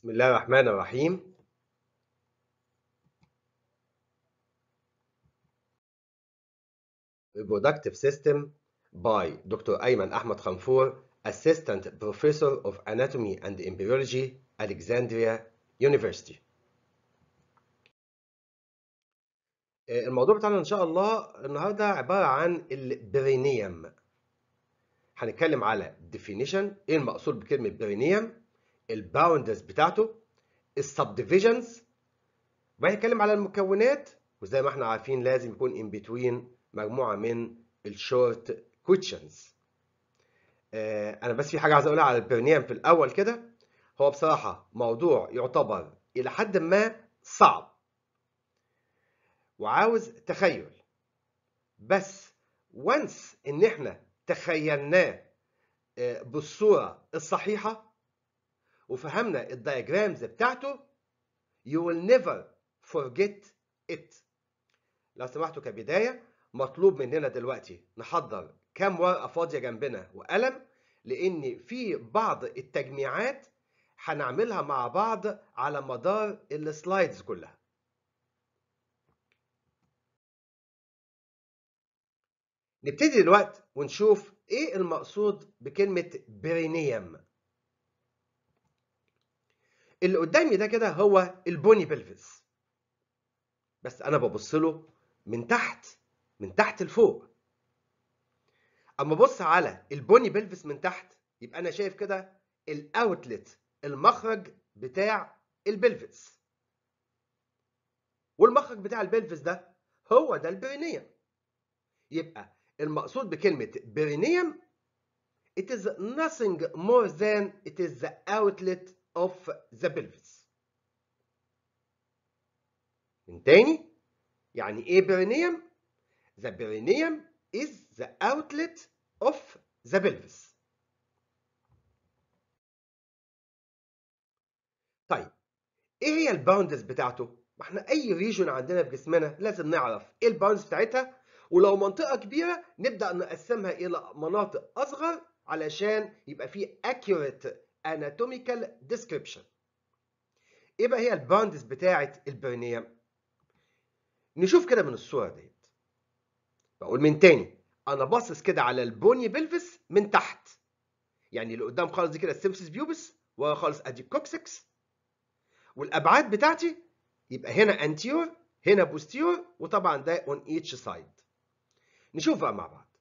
بسم الله الرحمن الرحيم Reproductive System by Dr. أيمن أحمد خنفور Assistant Professor of Anatomy and Embryology Alexandria University آه، الموضوع بتاعنا إن شاء الله النهاردة عبارة عن البرينيوم هنتكلم على definition إيه المقصود بكلمة برينيوم الباوندرز بتاعته السبديفيجنز وبعدين نتكلم على المكونات وزي ما احنا عارفين لازم يكون in between مجموعة من الشورت كويشنز انا بس في حاجة عايز اقولها على البرنيام في الاول كده هو بصراحة موضوع يعتبر الى حد ما صعب وعاوز تخيل بس وانس ان احنا تخيلناه آه، بالصورة الصحيحة وفهمنا الدايجرامز بتاعته you will never forget it لو سمحتوا كبداية مطلوب مننا دلوقتي نحضر كام ورقة فاضية جنبنا وقلم لأن في بعض التجميعات هنعملها مع بعض على مدار السلايدز كلها نبتدي دلوقتي ونشوف ايه المقصود بكلمة برينيوم اللي قدامي ده كده هو البوني بلفس بس انا ببص له من تحت من تحت لفوق اما ابص على البوني بلفس من تحت يبقى انا شايف كده الاوتلت المخرج بتاع البلفس والمخرج بتاع البلفس ده هو ده البرينيوم يبقى المقصود بكلمة برينيوم it is nothing more than it is the outlet of the pelvis من تاني يعني ايه perineum the perineum is the outlet of the pelvis طيب ايه هي الباوندز بتاعته ما احنا اي ريجون عندنا في جسمنا لازم نعرف ايه الباوندز بتاعتها ولو منطقة كبيرة نبدأ نقسمها إلى مناطق أصغر علشان يبقى في accurate anatomical description. إيه بقى هي الباوندز بتاعة البرنيوم؟ نشوف كده من الصورة ديت. بقول من تاني أنا باصص كده على البوني بلفس من تحت. يعني اللي قدام خالص دي كده السيمسيس بيوبس ورا خالص أدي الكوكسكس. والأبعاد بتاعتي يبقى هنا anterior هنا posterior وطبعا ده on each side. نشوف بقى مع بعض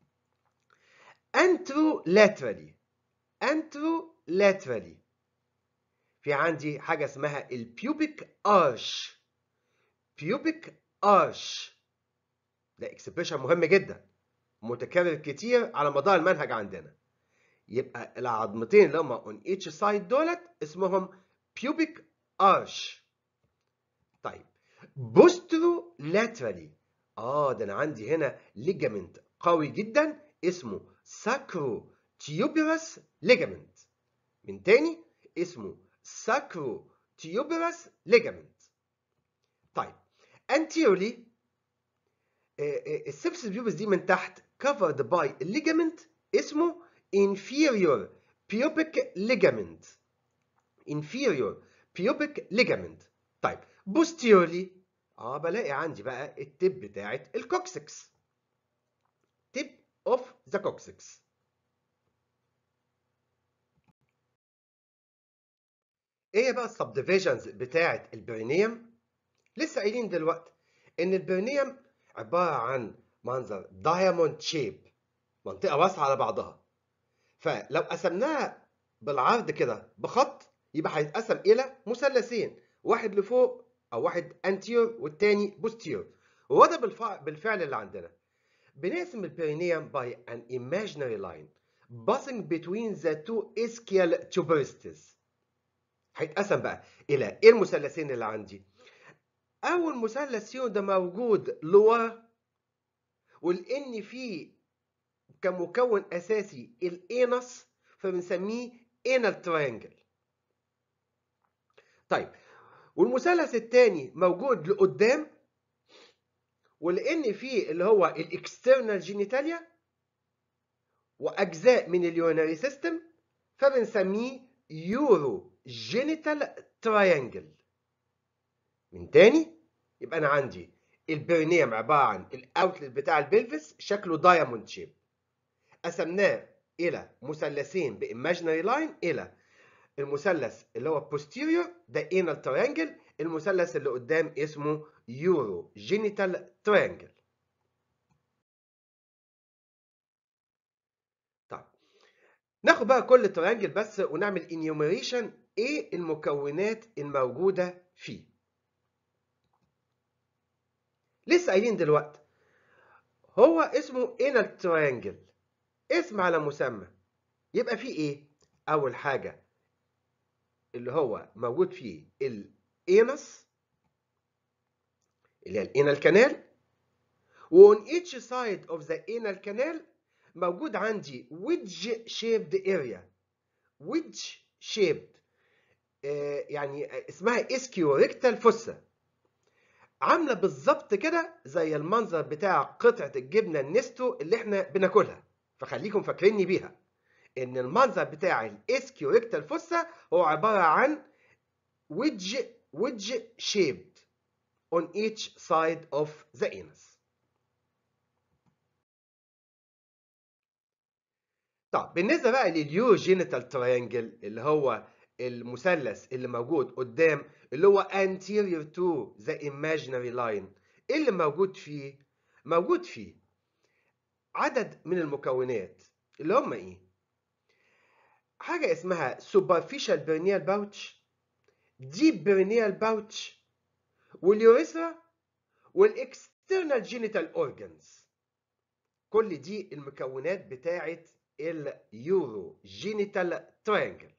anterolaterally anterolaterally في عندي حاجة اسمها البيوبيك arch pubic arch ده اكسبريشن مهم جدا متكرر كتير على مدار المنهج عندنا يبقى العظمتين اللي هم on each side دولت اسمهم pubic arch طيب posterolaterally اه ده انا عندي هنا ليجامنت قوي جدا اسمه ساكرو تيوبيرس ليجامنت من تاني اسمه ساكرو تيوبيرس ليجامنت طيب anteriorly السبسس بيوبس دي من تحت covered by ligament اسمه inferior pubic ligament inferior pubic ligament طيب posteriorly اه بلاقي عندي بقى التب بتاعت الكوكسكس تب اوف ذا كوكسكس ايه بقى السبديفيجنز بتاعت البرينيوم لسه قايلين دلوقتي ان البرينيوم عباره عن منظر دايموند شيب منطقه واسعه على بعضها فلو قسمناها بالعرض كده بخط يبقى هيتقسم الى مثلثين واحد لفوق او واحد انتيور والتاني بوستيور وهو ده بالفعل اللي عندنا بنقسم البرينيوم by an imaginary line passing between the two ischial tuberosities هيتقسم بقى الى ايه المثلثين اللي عندي اول مثلث فيهم ده موجود لورا ولان فيه كمكون اساسي الانس فبنسميه انال ترينجل طيب والمثلث الثاني موجود لقدام ولان فيه اللي هو الاكسترنال جينيتاليا واجزاء من اليورينري سيستم فبنسميه يورو جينيتال تراينجل من تاني يبقى انا عندي البرينيوم عباره عن الاوتلت بتاع البلفس شكله دايموند شيب قسمناه الى مثلثين بايماجينري لاين الى المثلث اللي هو posterior ده anal triangle المثلث اللي قدام اسمه يورو جينيتال تريانجل طيب ناخد بقى كل تريانجل بس ونعمل انيوميريشن ايه المكونات الموجوده فيه لسه قايلين دلوقتي هو اسمه انال تريانجل اسم على مسمى يبقى فيه ايه اول حاجه اللي هو موجود فيه الانس اللي هي الانال كانال وon each side of the anal canal موجود عندي wedge shaped area wedge shaped آه يعني اسمها اسكيو ريكتال فوسا عامله بالظبط كده زي المنظر بتاع قطعه الجبنه النستو اللي احنا بناكلها فخليكم فاكريني بيها ان المنظر بتاع الاسكيو ريكتال فوسا هو عباره عن wedge wedge shaped on each side of the anus طب بالنسبه بقى لليوجينيتال تراينجل اللي هو المثلث اللي موجود قدام اللي هو anterior to the imaginary line ايه اللي موجود فيه موجود فيه عدد من المكونات اللي هم ايه حاجه اسمها superficial perineal pouch deep perineal pouch واليوريثرا والاكسترنال جينيتال اورجانز كل دي المكونات بتاعه اليورو جينيتال تريانجل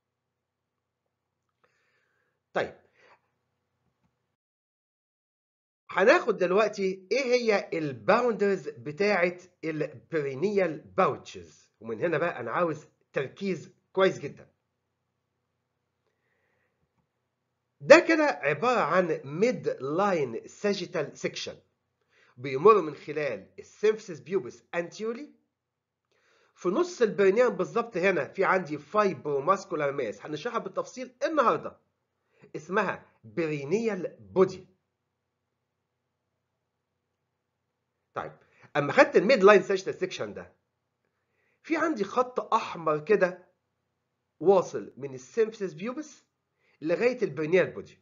طيب هناخد دلوقتي ايه هي الباوندرز بتاعه البرينيال باوتشز ومن هنا بقى انا عاوز تركيز كويس جدا ده كده عباره عن ميد لاين ساجيتال سيكشن بيمر من خلال السيمفيسيس بيوبس انتيولي في نص البرينيان بالظبط هنا في عندي فايبروماسكولار ماس هنشرحها بالتفصيل النهارده اسمها برينيال بودي طيب اما خدت الميد لاين ساجيتال سيكشن ده في عندي خط احمر كده واصل من السيمفيسيس بيوبس لغايه البرينيال بودي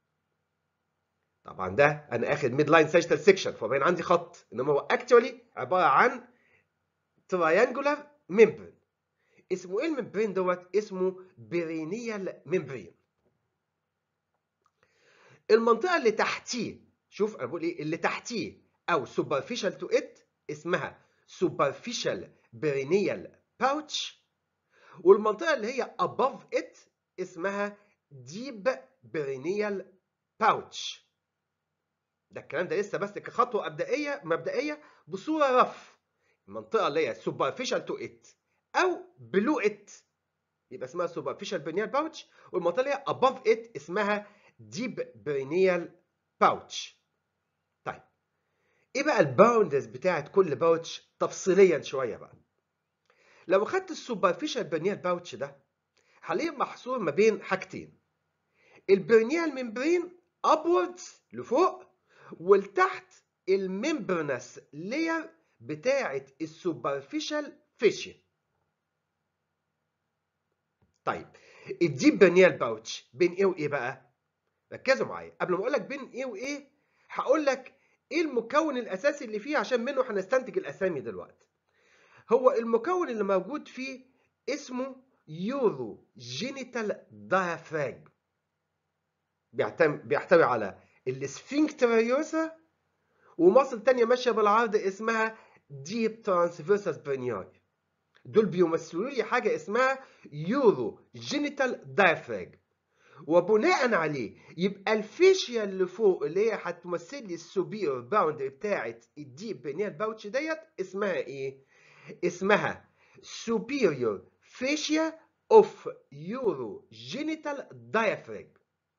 طبعا ده انا اخد ميد لاين ساجيتال سيكشن فبين عندي خط انما هو اكشولي عباره عن تراينجولار ممبرين اسمه ايه الممبرين دوت اسمه برينيال ممبرين المنطقه اللي تحتيه شوف انا بقول ايه اللي تحتيه او superficial to it اسمها superficial perineal pouch والمنطقه اللي هي above it اسمها deep perineal pouch ده الكلام ده لسه بس كخطوه مبدئيه مبدئيه بصوره رف المنطقه اللي هي superficial to it او below it يبقى اسمها superficial perineal pouch والمنطقه اللي هي above it اسمها deep perineal pouch طيب ايه بقى الباوندز بتاعت كل باوتش تفصيليا شويه بقى لو خدت السوبرفيشال برنيال باوتش ده هلاقيه محصور ما بين حاجتين البرنيال ممبرين ابوردز لفوق ولتحت الممبرنس لاير بتاعت السوبرفيشال فيشيا طيب الديب برنيال باوتش بين ايه وايه بقى ركزوا معايا قبل ما اقول لك بين ايه وايه هقول لك ايه المكون الاساسي اللي فيه عشان منه هنستنتج الاسامي دلوقتي هو المكون اللي موجود فيه اسمه يورو جينيتال دايافراج بيحتوي على السفنكتريوسا ومصل تانية ماشية بالعرض اسمها ديب ترانسفيرسس برينياي دول بيمثلوا لي حاجة اسمها يورو جينيتال دايافراج وبناء عليه يبقى الفيشيا اللي فوق اللي هي هتمثل لي السوبير باوندري بتاعت الديب بينيال باوتش ديت اسمها ايه؟ اسمها superior fascia of urogenital diaphragm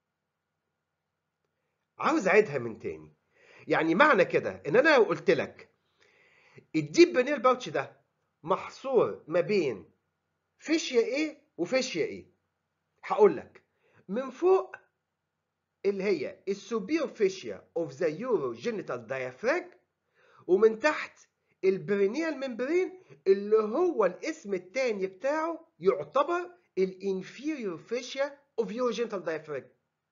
عاوز اعيدها من تاني يعني معنى كده ان انا لو قلت لك الديب بينيال باوتش ده محصور ما بين فيشيا ايه وفيشيا ايه هقول لك من فوق اللي هي السوبير فيشيا اوف ذا يورو جينيتال diaphragm ومن تحت البرينيال ممبرين اللي هو الاسم الثاني بتاعه يعتبر الانفيريور فيشيا اوف يورو جينيتال diaphragm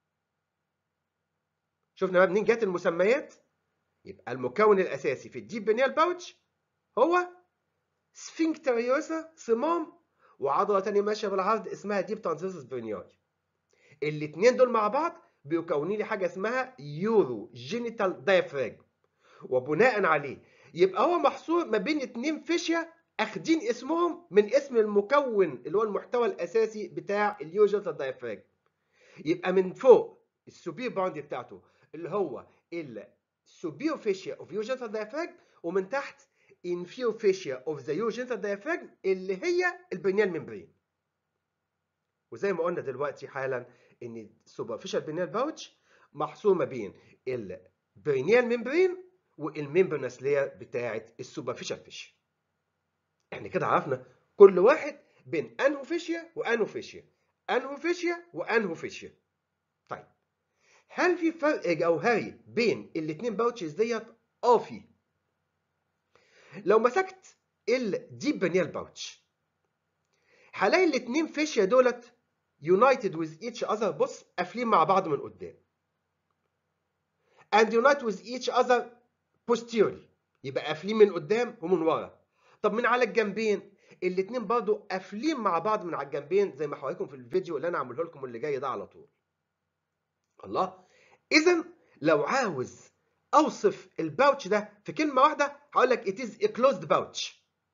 شفنا بقى منين جت المسميات يبقى المكون الاساسي في الديب برينيال باوتش هو سفنكتريوسا صمام وعضله ثانيه ماشيه بالعرض اسمها ديب ترانسفيرسس برينياي الاثنين دول مع بعض بيكونوا لي حاجه اسمها يورو جينيتال دايفراجم وبناء عليه يبقى هو محصور ما بين اتنين فيشيا اخدين اسمهم من اسم المكون اللي هو المحتوى الاساسي بتاع اليورو جينيتال دايفراجم يبقى من فوق السوبير باوندري بتاعته اللي هو السوبير فيشيا اوف يورو جينيتال دايفراجم ومن تحت inferior fascia of the urogenital diaphragm اللي هي البنيال ممبرين وزي ما قلنا دلوقتي حالا ان السوبرفيشال بنيال باوتش محصور ما بين البرينيال ممبرين والممبرنس لير بتاعه السوبرفيشال فيشيا احنا كده عرفنا كل واحد بين انهو فيشيا وانهو فيشيا انهو فيشيا وانهو فيشيا طيب هل في فرق جوهري بين الاثنين باوتشز ديت اه في لو مسكت الديب بنيال باوتش هلاقي الاثنين فيشيا دولت يونايتد ويز ايتش اذر بص قافلين مع بعض من قدام and unite with each other posteriorly يبقى قافلين من قدام ومن ورا طب من على الجنبين الاثنين برضو قافلين مع بعض من على الجنبين زي ما حواليكم في الفيديو اللي انا عامله لكم اللي جاي ده على طول الله اذا لو عاوز اوصف الباوتش ده في كلمه واحده هقول لك it is a closed pouch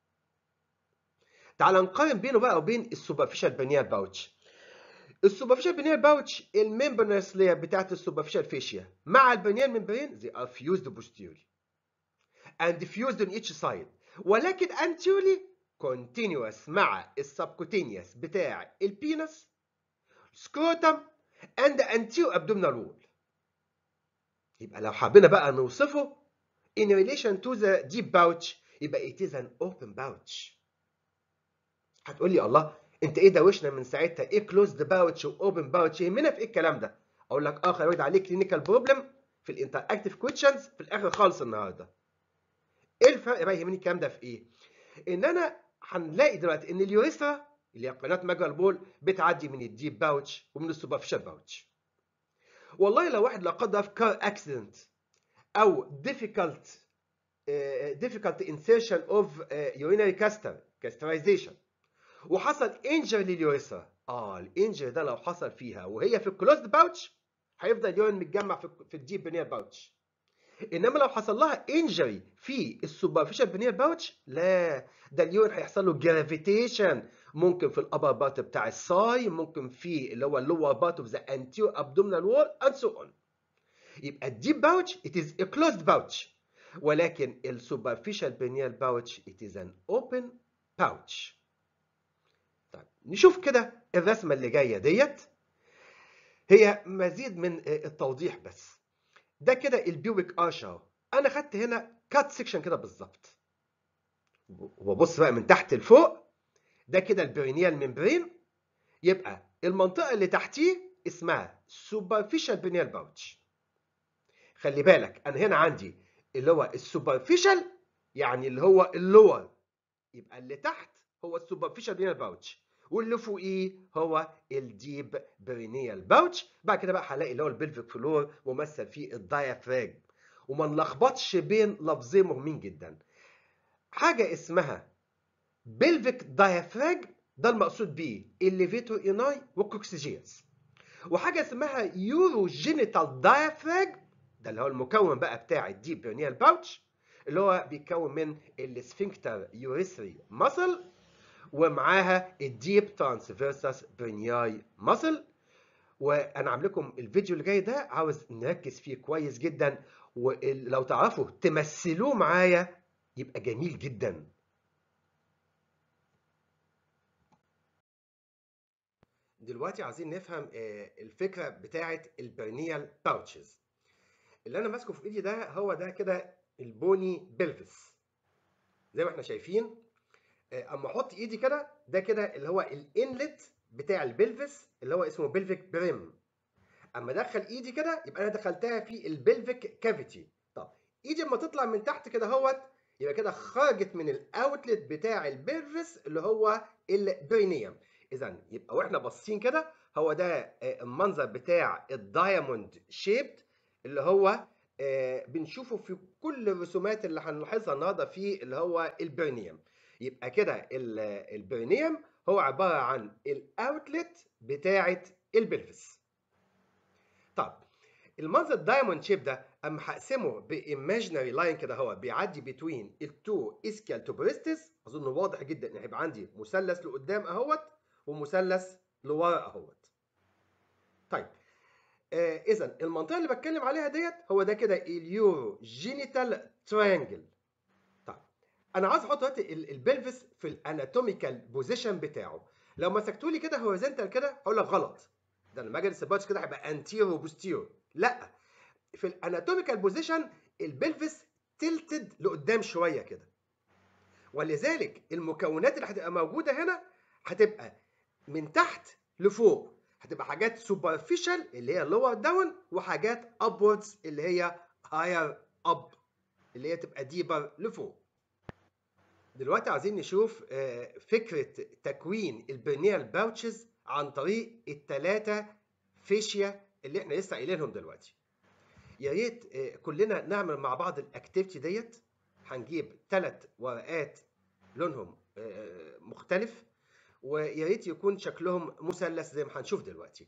تعال نقارن بينه بقى وبين السوبرفيشال بنيال باوتش السوبرفيشال بنيال باوتش الممبرنس لاير بتاعت السوبرفيشال فيشيا مع البنيال ممبرين they are fused posteriorly and fused on each side ولكن anteriorly continuous مع السبكوتينيوس بتاع البينس سكروتم and anterior abdominal wall يبقى لو حبينا بقى نوصفه in relation to the deep pouch يبقى it is an open pouch هتقول لي الله انت ايه دوشنا من ساعتها ايه كلوزد باوتش واوبن باوتش يهمنا في ايه الكلام ده اقول لك اه خلي عليه كلينيكال بروبلم في الانتر اكتيف كويشنز في الاخر خالص النهارده ايه الفرق بقى يهمني الكلام ده في ايه ان انا هنلاقي دلوقتي ان اليوريثرا اللي هي قناه مجرى البول بتعدي من الديب باوتش ومن السوبرفيشال باوتش والله لو واحد لا قدر في كار اكسيدنت او difficult uh, difficult insertion of uh, urinary castor castration وحصل انجر لليوريثرا اه الانجر ده لو حصل فيها وهي في الكلوزد باوتش هيفضل اليورين متجمع في, في الديب بنير باوتش انما لو حصل لها انجري في السوبرفيشال بنير باوتش لا ده اليورين هيحصل له جرافيتيشن ممكن في الابر بارت بتاع الساي ممكن في اللي هو اللور بارت اوف ذا انتيور ابدومينال وول اند سو اون يبقى الديب باوتش it is a closed pouch ولكن السوبرفيشال بنيال باوتش it is an open pouch طيب نشوف كده الرسمه اللي جايه ديت هي مزيد من التوضيح بس ده كده البيوبيك ارشر انا خدت هنا كات سيكشن كده بالظبط وبص بقى من تحت لفوق ده كده البرينيال ممبرين يبقى المنطقه اللي تحتيه اسمها سوبرفيشال بنيال باوتش خلي بالك انا هنا عندي اللي هو السوبرفيشال يعني اللي هو اللور يبقى اللي تحت هو السوبرفيشال بنيال باوتش واللي فوقيه هو الديب برينيال باوتش بعد كده بقى هلاقي اللي هو البلفيك فلور ممثل فيه الدايافراجم وما نلخبطش بين لفظين مهمين جدا حاجه اسمها بلفيك دايافراجم ده المقصود بيه الليفيتور ايناي والكوكسيجياس وحاجه اسمها يورو جينيتال دايافراجم ده اللي هو المكون بقى بتاع الديب برينيال باوتش اللي هو بيتكون من السفنكتر يوريثري ماسل ومعاها الديب ترانسفيرسس برينياي ماسل وانا عامل لكم الفيديو اللي جاي ده عاوز نركز فيه كويس جدا ولو تعرفوا تمثلوه معايا يبقى جميل جدا دلوقتي عايزين نفهم الفكره بتاعه البرنيال باوتشز اللي انا ماسكه في ايدي ده هو ده كده البوني بلفس زي ما احنا شايفين اما احط ايدي كده ده كده اللي هو الانلت بتاع البلفس اللي هو اسمه بلفيك بريم اما ادخل ايدي كده يبقى انا دخلتها في البلفيك كافيتي طب ايدي اما تطلع من تحت كده اهوت يبقى كده خرجت من الاوتلت بتاع البلفس اللي هو البرينيوم اذا يبقى واحنا باصين كده هو ده المنظر بتاع الدايموند شيبد اللي هو بنشوفه في كل الرسومات اللي هنلاحظها النهارده في اللي هو البرينيوم يبقى كده البرينيوم هو عباره عن الاوتلت بتاعه البلفس طب المنظر الدايموند شيب ده اما هقسمه بايماجينري لاين كده هو بيعدي بتوين التو اسكيال توبريستس اظن واضح جدا ان هيبقى عندي مثلث لقدام اهوت ومثلث لورا اهوت طيب آه اذا المنطقه اللي بتكلم عليها ديت هو ده كده اليورو جينيتال تريانجل طيب انا عايز احط دلوقتي البلفس في الاناتوميكال بوزيشن بتاعه لو مسكتوا لي كده هوريزونتال كده هقول لك غلط ده لما اجي السباتش كده هيبقى انتيرو وبوستيرو لا في الاناتوميكال بوزيشن البلفس تلتد لقدام شويه كده ولذلك المكونات اللي هتبقى موجوده هنا هتبقى من تحت لفوق هتبقى حاجات سوبرفيشال اللي هي لور داون وحاجات ابوردز اللي هي هاير اب اللي هي تبقى ديبر لفوق دلوقتي عايزين نشوف فكره تكوين البرنيال باوتشز عن طريق الثلاثه فيشيا اللي احنا لسه قايلينهم دلوقتي يا ريت كلنا نعمل مع بعض الاكتيفيتي ديت هنجيب ثلاث ورقات لونهم مختلف ويا ريت يكون شكلهم مثلث زي ما هنشوف دلوقتي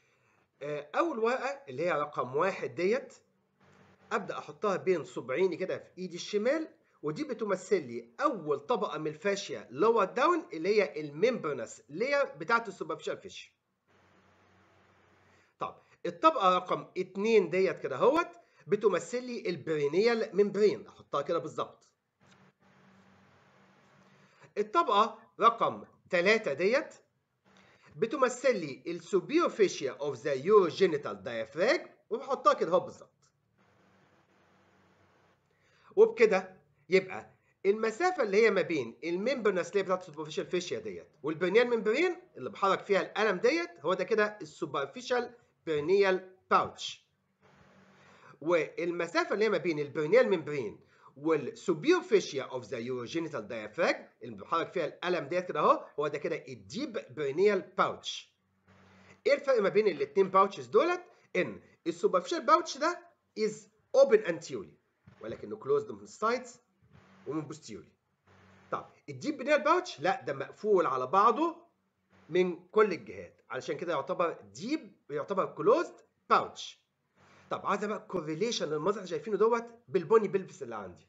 اول ورقه اللي هي رقم واحد ديت ابدا احطها بين صبعيني كده في ايدي الشمال ودي بتمثل لي اول طبقه من الفاشيا لور داون اللي هي الممبرنس لير بتاعت السوبرفيشال فيش طب الطبقه رقم 2 ديت كده اهوت بتمثل لي البرينيال ممبرين احطها كده بالظبط الطبقه رقم 3 ديت بتمثل لي السوبيرو فيشيا اوف ذا يوروجينيتال دايفراج وبحطها كده اهو بالظبط وبكده يبقى المسافه اللي هي ما بين الممبرنس اللي بتاعت السوبرفيشال فيشيا ديت والبرنيال ممبرين اللي بحرك فيها القلم ديت هو ده كده السوبرفيشال برنيال باوتش والمسافه اللي هي ما بين البرنيال ممبرين والسوبير فيشيا اوف ذا يوروجينيتال دايفراج اللي بيحرك فيها القلم ديت كده اهو هو ده كده الديب برنيال باوتش ايه الفرق ما بين الاثنين باوتشز دولت ان السوبرفيشال باوتش ده از اوبن انتيولي ولكنه كلوزد من السايدز ومن بوستيولي طب الديب برنيال باوتش لا ده مقفول على بعضه من كل الجهات علشان كده يعتبر ديب يعتبر كلوزد باوتش طب عايز بقى كورليشن للمنظر اللي شايفينه دوت بالبوني بلفس اللي عندي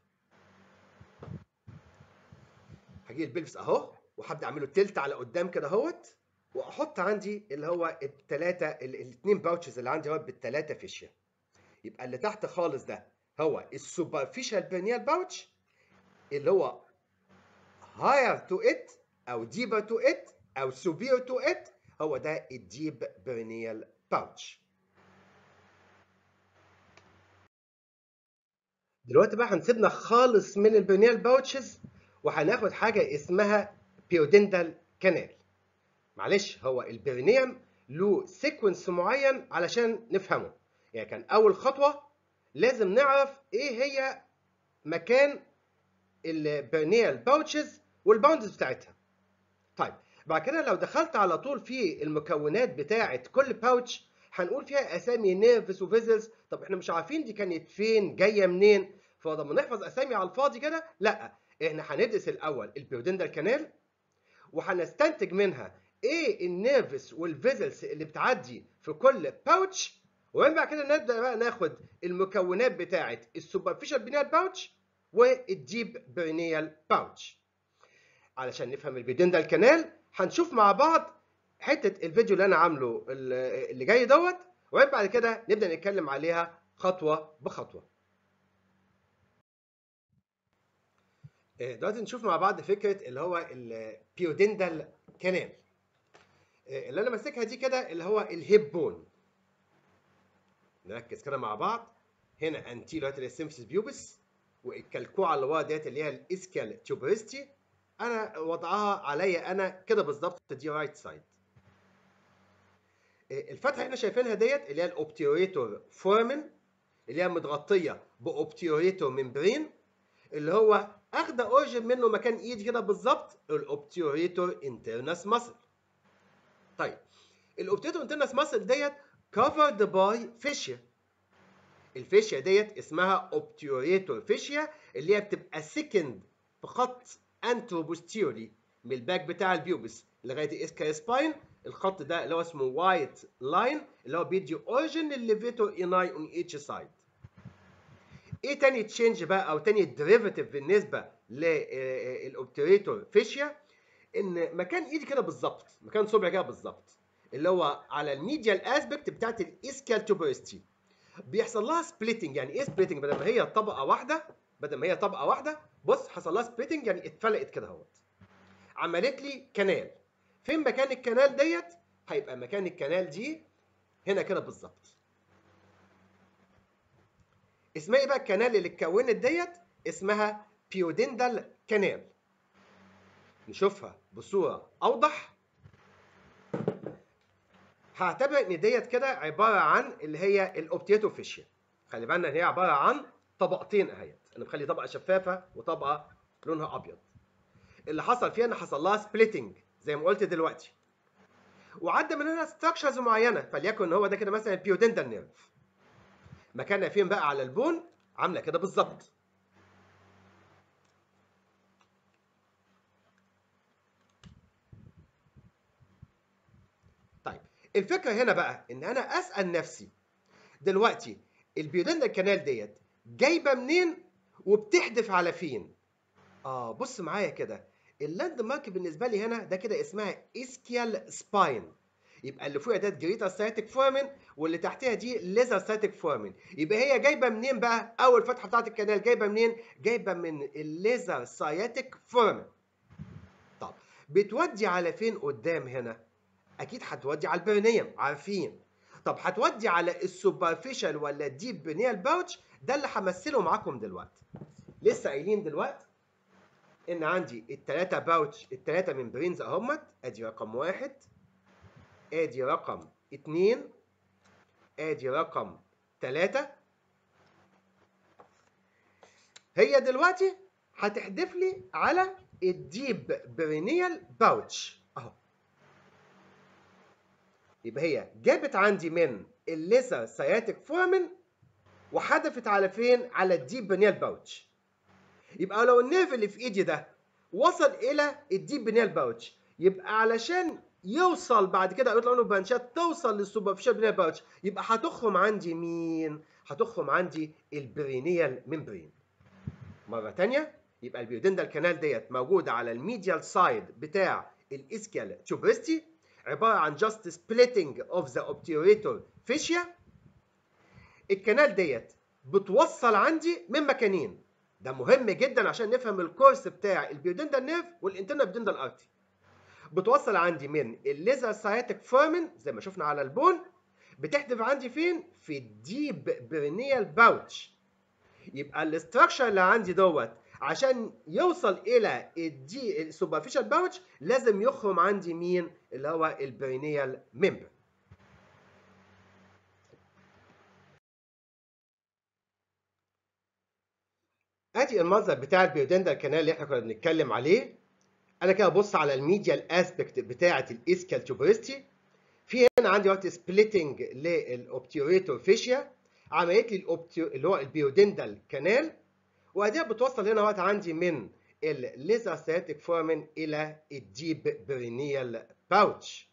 هجيب البلفس اهو وهبدا اعمله تلت على قدام كده اهوت واحط عندي اللي هو الثلاثه الاثنين باوتشز اللي عندي اهوت بالثلاثه فيشيا يبقى اللي تحت خالص ده هو السوبرفيشال برنيال باوتش اللي هو هاير تو ات او ديبر تو ات او سوبير تو ات هو ده الديب برنيال باوتش دلوقتي بقى هنسيبنا خالص من البرنيال باوتشز وهناخد حاجه اسمها بيودندال كانال معلش هو البرنيوم له سيكونس معين علشان نفهمه يعني كان اول خطوه لازم نعرف ايه هي مكان البرنيال باوتشز والباوندز بتاعتها طيب بعد كده لو دخلت على طول في المكونات بتاعه كل باوتش هنقول فيها اسامي نيرفس وفيزلز طب احنا مش عارفين دي كانت فين جايه منين فلما نحفظ اسامي على الفاضي كده لا احنا هندرس الاول البيودندال كانال وهنستنتج منها ايه النيرفس والفيزلز اللي بتعدي في كل باوتش وبعدين بعد كده نبدا بقى ناخد المكونات بتاعه السوبرفيشال بينيال باوتش والديب برينيال باوتش علشان نفهم البيودندال كانال هنشوف مع بعض حته الفيديو اللي انا عامله اللي جاي دوت وبعدين بعد كده نبدا نتكلم عليها خطوه بخطوه دلوقتي نشوف مع بعض فكره اللي هو البيودندال كانال اللي انا ماسكها دي كده اللي هو الهيب بون نركز كده مع بعض هنا انتيلو اللي هي السيمفيس بيوبس والكلكوعه اللي ورا ديت اللي هي الاسكال تيوبرستي انا وضعها عليا انا كده بالظبط دي رايت سايد الفتحه اللي احنا شايفينها ديت اللي هي الاوبتيوريتور فورمن اللي هي متغطيه باوبتيوريتور ممبرين اللي هو اخده اوريجن منه مكان ايد كده بالظبط الاوبتيوريتور انترنس ماسل طيب الاوبتيوريتور انترنس ماسل ديت covered باي فيشيا الفيشيا ديت اسمها اوبتيوريتور فيشيا اللي هي بتبقى سكند في خط انترو بوستيرولي من الباك بتاع البيوبس لغايه الاسكال سباين الخط ده اللي هو اسمه وايت لاين اللي هو بيدي اوريجن للليفيتور اناي اون ايتش سايد ايه تاني تشينج بقى او تاني ديريفاتيف بالنسبه للاوبتيوريتور فيشيا ان مكان ايدي كده بالظبط مكان صبعي كده بالظبط اللي هو على الميديال اسبكت بتاعت الاسكال توبرستي بيحصل لها سبليتنج يعني ايه سبليتنج بدل ما هي طبقه واحده بدل ما هي طبقه واحده بص حصل لها سبليتنج يعني اتفلقت كده اهوت عملت لي كنال فين مكان الكنال ديت هيبقى مكان الكنال دي هنا كده بالظبط اسمها ايه بقى الكنال اللي اتكونت ديت اسمها بيودندال كنال نشوفها بصوره اوضح هعتبر ان ديت كده عباره عن اللي هي الاوبتيتوفيشيا خلي بالنا ان هي عباره عن طبقتين اهيت انا مخلي طبقه شفافه وطبقه لونها ابيض اللي حصل فيها ان حصل لها سبليتنج زي ما قلت دلوقتي وعدى من هنا ستراكشرز معينه فليكن هو ده كده مثلا البيودندال نيرف مكانها فين بقى على البون عامله كده بالظبط طيب الفكره هنا بقى ان انا اسال نفسي دلوقتي البيودندال كانال ديت جايبه منين وبتحدف على فين اه بص معايا كده اللاند مارك بالنسبه لي هنا ده كده اسمها اسكيال سباين يبقى اللي فوقها ده جريتا سايتك فورمن واللي تحتها دي ليزر سايتك فورمن يبقى هي جايبه منين بقى اول فتحه بتاعت الكنال جايبه منين جايبه من الليزر سايتك فورمن طب بتودي على فين قدام هنا اكيد هتودي على البرنيوم عارفين طب هتودي على السوبرفيشال ولا الديب بنيال باوتش ده اللي همثله معاكم دلوقتي لسه قايلين دلوقتي ان عندي الثلاثه باوتش الثلاثه ممبرينز اهمت ادي رقم واحد ادي رقم اتنين ادي رقم تلاتة هي دلوقتي هتحدف لي على الديب برينيال باوتش اهو يبقى هي جابت عندي من الليزر سياتيك فورمن وحدفت على فين على الديب برينيال باوتش يبقى لو النيرف اللي في ايدي ده وصل الى الديب برينيال باوتش يبقى علشان يوصل بعد كده يطلع له بانشات توصل للسوبرفيشال برينيال باوتش يبقى هتخرم عندي مين؟ هتخرم عندي البرينيال ممبرين. مرة تانية يبقى البيودندال كانال ديت موجودة على الميديال سايد بتاع الاسكيال توبرستي عبارة عن just splitting of the obturator fascia الكنال ديت بتوصل عندي من مكانين ده مهم جدا عشان نفهم الكورس بتاع البيودندال نيرف والانترنال بيودندال ارتي بتوصل عندي من الليزر سايتك فورمن زي ما شفنا على البون بتحدف عندي فين في الديب برينيال باوتش يبقى الاستراكشر اللي عندي دوت عشان يوصل الى الدي السوبرفيشال باوتش لازم يخرم عندي مين اللي هو البرينيال ممبر ادي المنظر بتاع البيودندال كانال اللي احنا كنا بنتكلم عليه انا كده ابص على الميديال اسبكت بتاعه الاسكال توبرستي في هنا عندي وقت سبليتنج للاوبتيوريتور فيشيا عملت لي الاوبتيو اللي هو البيودندال كانال واديها بتوصل هنا وقت عندي من الليزر سياتيك فورمن الى الديب برينيال باوتش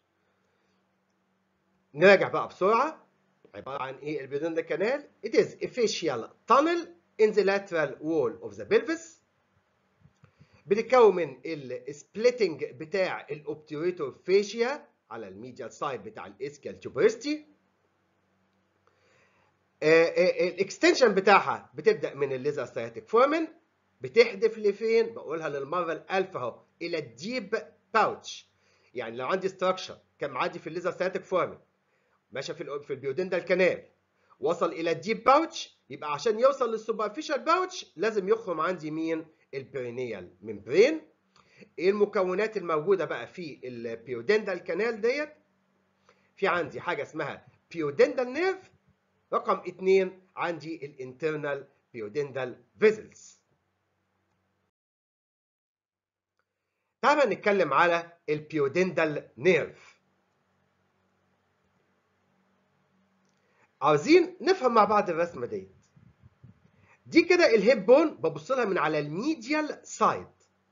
نراجع بقى بسرعه عباره عن ايه البيودندال كانال it is a facial tunnel in the lateral wall of the pelvis بتتكون من السبليتنج بتاع الاوبتيوريتور فيشيا على الميديال سايد بتاع الاسكال توبرستي الاكستنشن بتاعها بتبدا من الليزر سايتك فورمن بتحدف لفين بقولها للمره الالف اهو الى الديب باوتش يعني لو عندي ستراكشر كان معدي في الليزر سايتك فورمن ماشي في في البيودندال كانال وصل الى الديب باوتش يبقى عشان يوصل للسوبرفيشال باوتش لازم يخرم عندي مين البرينيال ممبرين ايه المكونات الموجوده بقى في البيودندال كانال ديت في عندي حاجه اسمها بيودندال نيرف رقم اثنين عندي الانترنال بيودندال فيزلز تعال نتكلم على البيودندال نيرف عاوزين نفهم مع بعض الرسمه ديت دي كده الهيب بون ببص لها من على الميديال سايد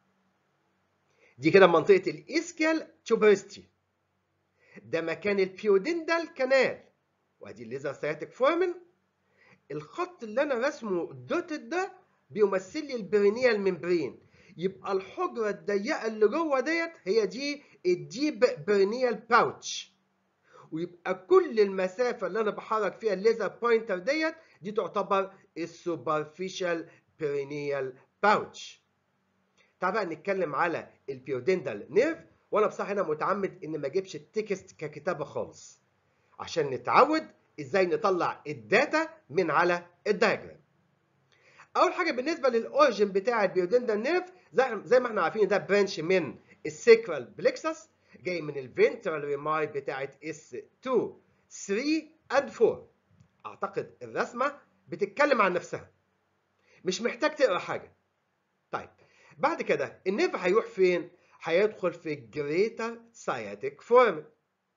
دي كده منطقه الاسكيال توبرستي ده مكان البيودندال كانال وادي الليزر سياتيك فورمن الخط اللي انا رسمه دوتد ده بيمثل لي البرينيال ممبرين يبقى الحجره الضيقه اللي جوه ديت هي دي الديب برينيال باوتش ويبقى كل المسافه اللي انا بحرك فيها الليزر بوينتر ديت دي تعتبر السوبرفيشال بيرينيال باوتش تعال بقى نتكلم على البيودندال نيرف وانا بصراحه هنا متعمد ان ما اجيبش التكست ككتابه خالص عشان نتعود ازاي نطلع الداتا من على الدايجرام اول حاجه بالنسبه للاوريجن بتاع البيودندال نيرف زي ما احنا عارفين ده برانش من السيكرال بلكسس جاي من الفنترال ريماي بتاعت اس 2 3 اند 4 اعتقد الرسمه بتتكلم عن نفسها مش محتاج تقرا حاجه طيب بعد كده النيرف هيروح فين هيدخل في الجريتر ساياتيك فورم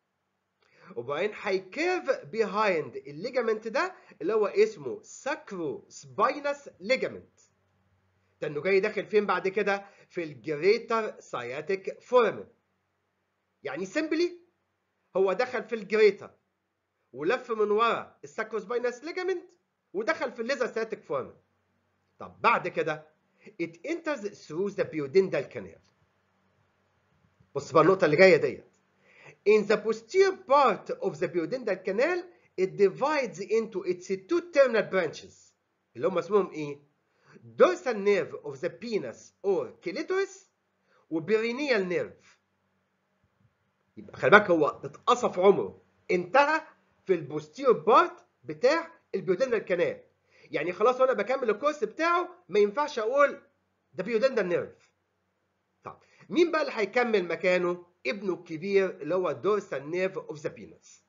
وبعدين هيكيرف بيهايند الليجامنت ده اللي هو اسمه ساكرو سباينس ليجامنت ده انه جاي داخل فين بعد كده في الجريتر ساياتيك فورم يعني سيمبلي هو دخل في الجريتر ولف من ورا الساكرو سباينس ليجامنت ودخل في الليزر ساياتيك فورم طب بعد كده it enters through the duodenal canal بص بقى النقطة اللي جاية ديت In the posterior part of the duodenal canal it divides into its two terminal branches اللي هم اسمهم ايه؟ dorsal nerve of the penis or clitoris وبيرينيال nerve يبقى خلي بالك هو اتقصف عمره انتهى في البوستيريور بارت بتاع البيودندال كانال يعني خلاص وانا بكمل الكورس بتاعه ما ينفعش اقول ده بيودندال نيرف طب مين بقى اللي هيكمل مكانه ابنه الكبير اللي هو الدورسال نيرف اوف ذا بينس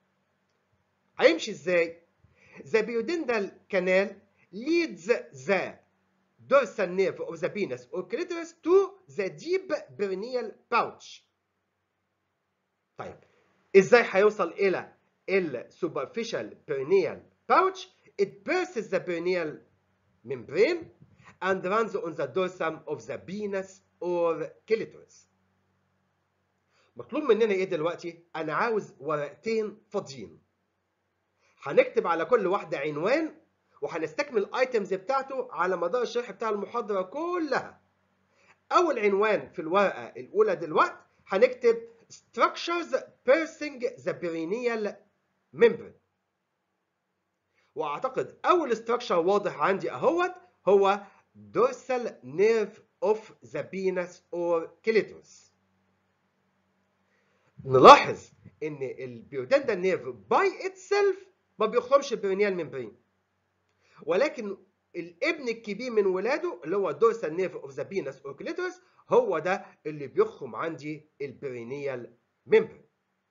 هيمشي ازاي ذا بيودندال كانال leads the dorsal nerve of the penis or clitoris to the deep perineal pouch طيب ازاي هيوصل الى السوبرفيشال perineal pouch it bursts the perineal membrane and runs on the dorsum of the penis or clitoris مطلوب مننا ايه دلوقتي انا عاوز ورقتين فاضيين هنكتب على كل واحده عنوان وهنستكمل الايتمز بتاعته على مدار الشرح بتاع المحاضره كلها اول عنوان في الورقه الاولى دلوقتي هنكتب structures piercing the perineal membrane واعتقد اول structure واضح عندي اهوت هو dorsal nerve of the penis or clitoris نلاحظ ان البيودندال نيرف باي اتسيلف ما بيخرمش البرينيال ممبرين ولكن الابن الكبير من ولاده اللي هو الدورسال نيرف اوف ذا بينس اور كليتورس هو ده اللي بيخرم عندي البرينيال ممبرين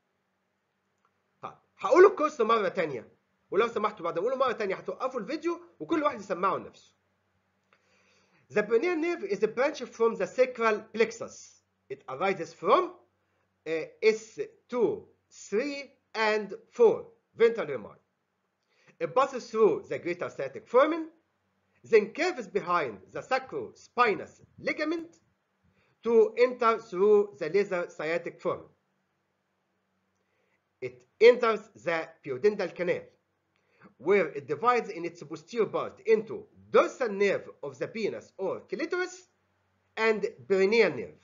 هقول الكورس مره ثانيه ولو سمحتوا بعد ما اقوله مره ثانيه هتوقفوا الفيديو وكل واحد يسمعه لنفسه The perineal nerve is a branch from the sacral plexus. It arises from uh, S2, 3, and 4 ventral rami. It passes through the greater sciatic foramen, then curves behind the sacrospinous ligament to enter through the lesser sciatic foramen. It enters the pudendal canal, where it divides in its posterior part into dorsal nerve of the penis or clitoris and perineal nerve.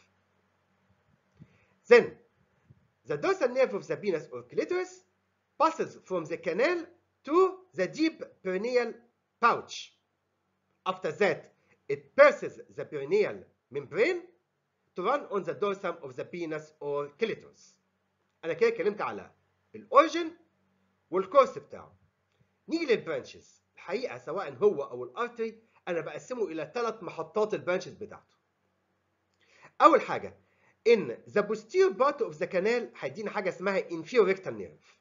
Then, the dorsal nerve of the penis or clitoris passes from the canal to the deep perineal pouch. After that, it pierces the perineal membrane to run on the dorsum of the penis or clitoris. أنا كده اتكلمت على الأوريجن والكورس بتاعه. نيجي للبرانشز. الحقيقة سواء هو أو الأرتري أنا بقسمه إلى ثلاث محطات البرانشز بتاعته. أول حاجة ان the posterior part of the canal هيدينا حاجه اسمها inferior rectal nerve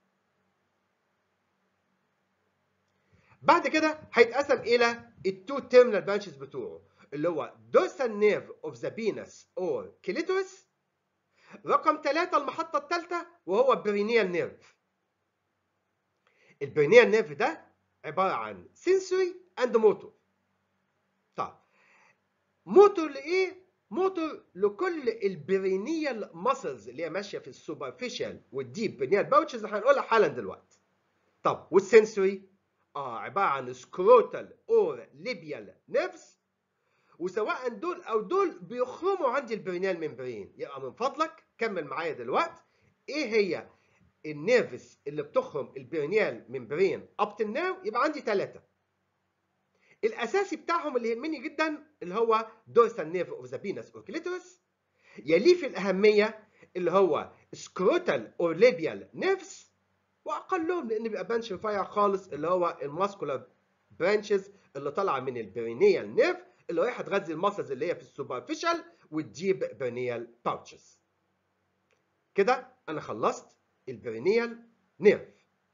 بعد كده هيتقسم الى التو terminal branches بتوعه اللي هو dorsal nerve of the penis or clitoris رقم ثلاثة المحطة الثالثة وهو برينيال نيرف البرينيال نيرف ده عبارة عن sensory and motor طيب موتور لايه؟ موتور لكل البرينيال ماسلز اللي هي ماشيه في السوبرفيشال والديب برينيال باوتشز اللي هنقولها حالا دلوقتي. طب والسنسوري؟ اه عباره عن سكروتال اور ليبيال نيرفز وسواء دول او دول بيخرموا عندي البرينيال ممبرين يبقى من فضلك كمل معايا دلوقتي ايه هي النيرفز اللي بتخرم البرينيال ممبرين اب till now يبقى عندي ثلاثه الاساسي بتاعهم اللي يهمني جدا اللي هو dorsal nerve of the penis or clitoris يليه في الاهميه اللي هو scrotal or labial nerves واقلهم لان بيبقى بانش رفيع خالص اللي هو الماسكولار برانشز اللي طالعه من البرينيال نيرف اللي رايحه تغذي الماسلز اللي هي في السوبرفيشال والديب برينيال باوتشز كده انا خلصت البرينيال نيرف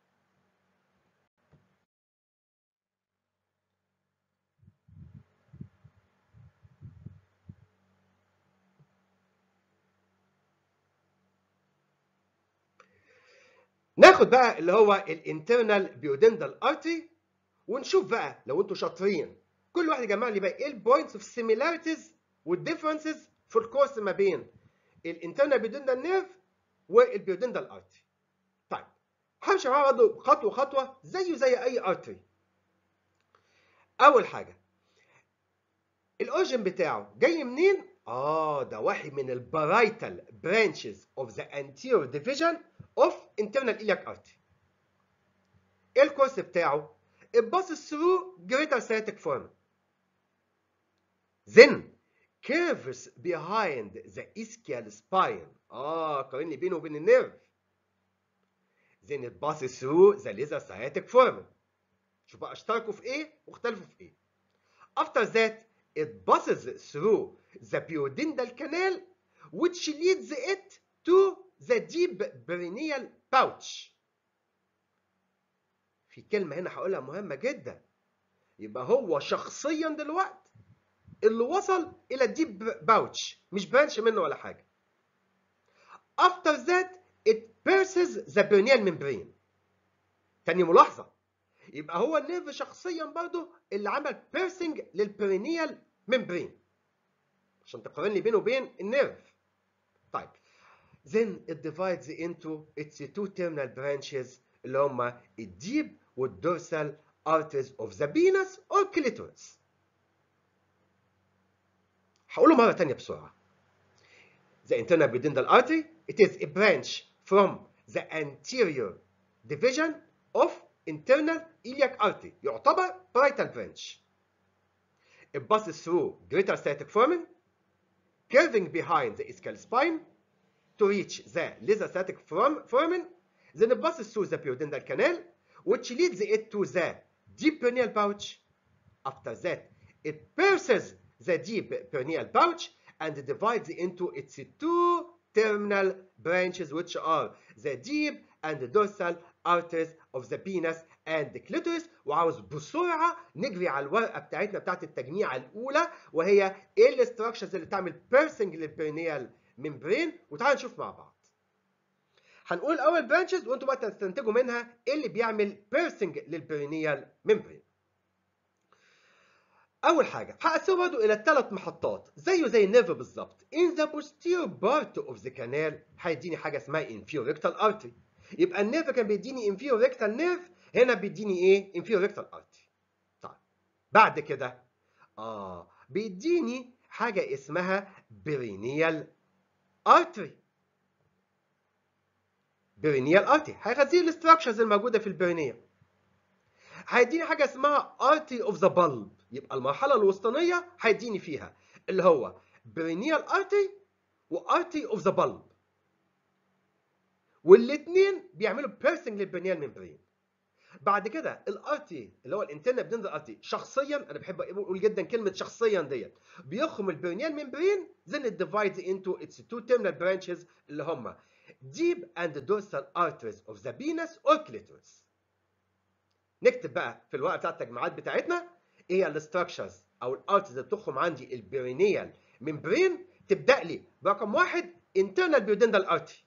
ناخد بقى اللي هو الانترنال بيودندال ارتري ونشوف بقى لو انتوا شاطرين كل واحد يجمع لي بقى ايه البوينتس اوف سيميلاريتيز والديفرنسز في الكورس ما بين الانترنال بيودندال نيرف والبيودندال ارتري طيب همشي معاه برضه خطوه خطوه زيه زي اي ارتري اول حاجه الاورجن بتاعه جاي منين اه ده واحد من البرايتال برانشز اوف ذا anterior division of internal iliac artery. ايه الكورس بتاعه؟ It passes through greater sciatic foramen. Then curves behind the ischial spine. اه قارني بينه وبين النيرف. Then it passes through the lesser sciatic foramen. شوف بقى اشتركوا في ايه واختلفوا في ايه. After that it passes through the duodenal canal which leads it to the deep perineal pouch. في كلمة هنا هقولها مهمة جدا. يبقى هو شخصيا دلوقتي اللي وصل إلى الديب باوتش مش بانش منه ولا حاجة. After that it pierces the perineal membrane. تاني ملاحظة يبقى هو النيرف شخصيا برضه اللي عمل بيرسنج للبرينيال ممبرين عشان تقارن لي بينه وبين النيرف طيب then it divides into its two terminal branches اللي هما الديب والدورسال arteries of the penis or clitoris هقوله مرة تانية بسرعة the internal pudendal artery it is a branch from the anterior division of internal iliac artery يعتبر parietal branch it passes through greater sciatic foramen curving behind the ischial spine to reach the lesser sciatic foramen then it passes through the pudendal canal which leads it to the deep perineal pouch after that it pierces the deep perineal pouch and divides into its two terminal branches which are the deep and dorsal arteries of the penis and the clitoris وعاوز بسرعه نجري على الورقه بتاعتنا بتاعت التجميعه الاولى وهي ايه الاستراكشرز اللي تعمل بيرسنج للبرينيال ممبرين وتعالى نشوف مع بعض. هنقول اول برانشز وانتوا بقى تستنتجوا منها ايه اللي بيعمل بيرسنج للبرينيال ممبرين. اول حاجه هقسمه برضه الى ثلاث محطات زيه زي النيرف بالظبط. In the posterior part of the canal هيديني حاجه اسمها inferior rectal artery. يبقى النيرف كان بيديني inferior rectal nerve هنا بيديني ايه؟ inferior rectal artery. طيب بعد كده اه بيديني حاجه اسمها برينيال ارتري برينيال ارتري هيغذي الاستراكشرز الموجوده في البرينيال هيديني حاجه اسمها ارتري اوف ذا بالب يبقى المرحله الوسطانيه هيديني فيها اللي هو برينيال ارتري وارتري اوف ذا بالب والاثنين بيعملوا بيرسنج للبرينيال ممبرين بعد كده الارتي اللي هو الانترنال بيدندل ارتي شخصيا انا بحب اقول جدا كلمه شخصيا ديت بيخرم البرينيال ممبرين then it divides into its two terminal branches اللي هم deep and dorsal arteries of the penis or clitoris نكتب بقى في الورقه بتاعت التجميعات بتاعتنا ايه هي الاستراكشرز او الارتز اللي بتخرم عندي البرينيال ممبرين تبدا لي برقم واحد internal duodenal artery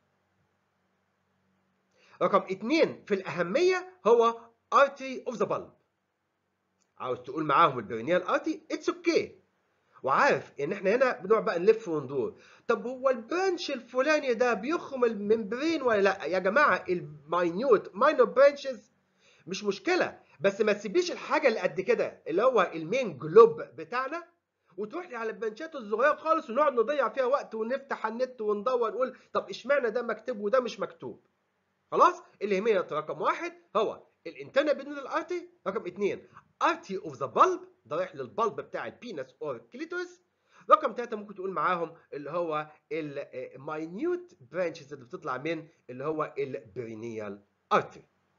رقم اثنين في الأهمية هو artery of the bulb عاوز تقول معاهم البرينيال ارتي اتس اوكي وعارف ان احنا هنا بنقعد بقى نلف وندور طب هو البرانش الفلاني ده بيخرم الممبرين ولا لا يا جماعه الماينيوت ماينور برانشز مش مشكله بس ما تسيبليش الحاجه اللي قد كده اللي هو المين جلوب بتاعنا وتروح لي على البنشات الصغيره خالص ونقعد نضيع فيها وقت ونفتح على النت وندور نقول طب اشمعنى ده مكتوب وده مش مكتوب خلاص اللي يهمني رقم واحد هو الانترنال بيدنال ارتي رقم اثنين ارتي اوف ذا بالب ده رايح للبلب بتاع البينس اور كليتورس رقم ثلاثة ممكن تقول معاهم اللي هو الماينيوت برانشز اللي بتطلع من اللي هو البرينيال ارتري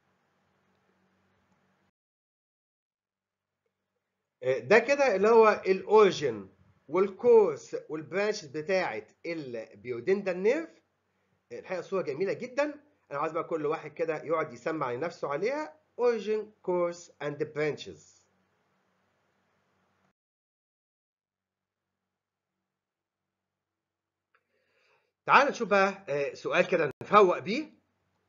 ده كده اللي هو الاوريجن والكورس والبرانشز بتاعه البيودندال نيرف الحقيقه صوره جميله جدا انا عايز بقى كل واحد كده يقعد يسمع لنفسه عليها origin course and branches تعال نشوف بقى سؤال كده نفوق بيه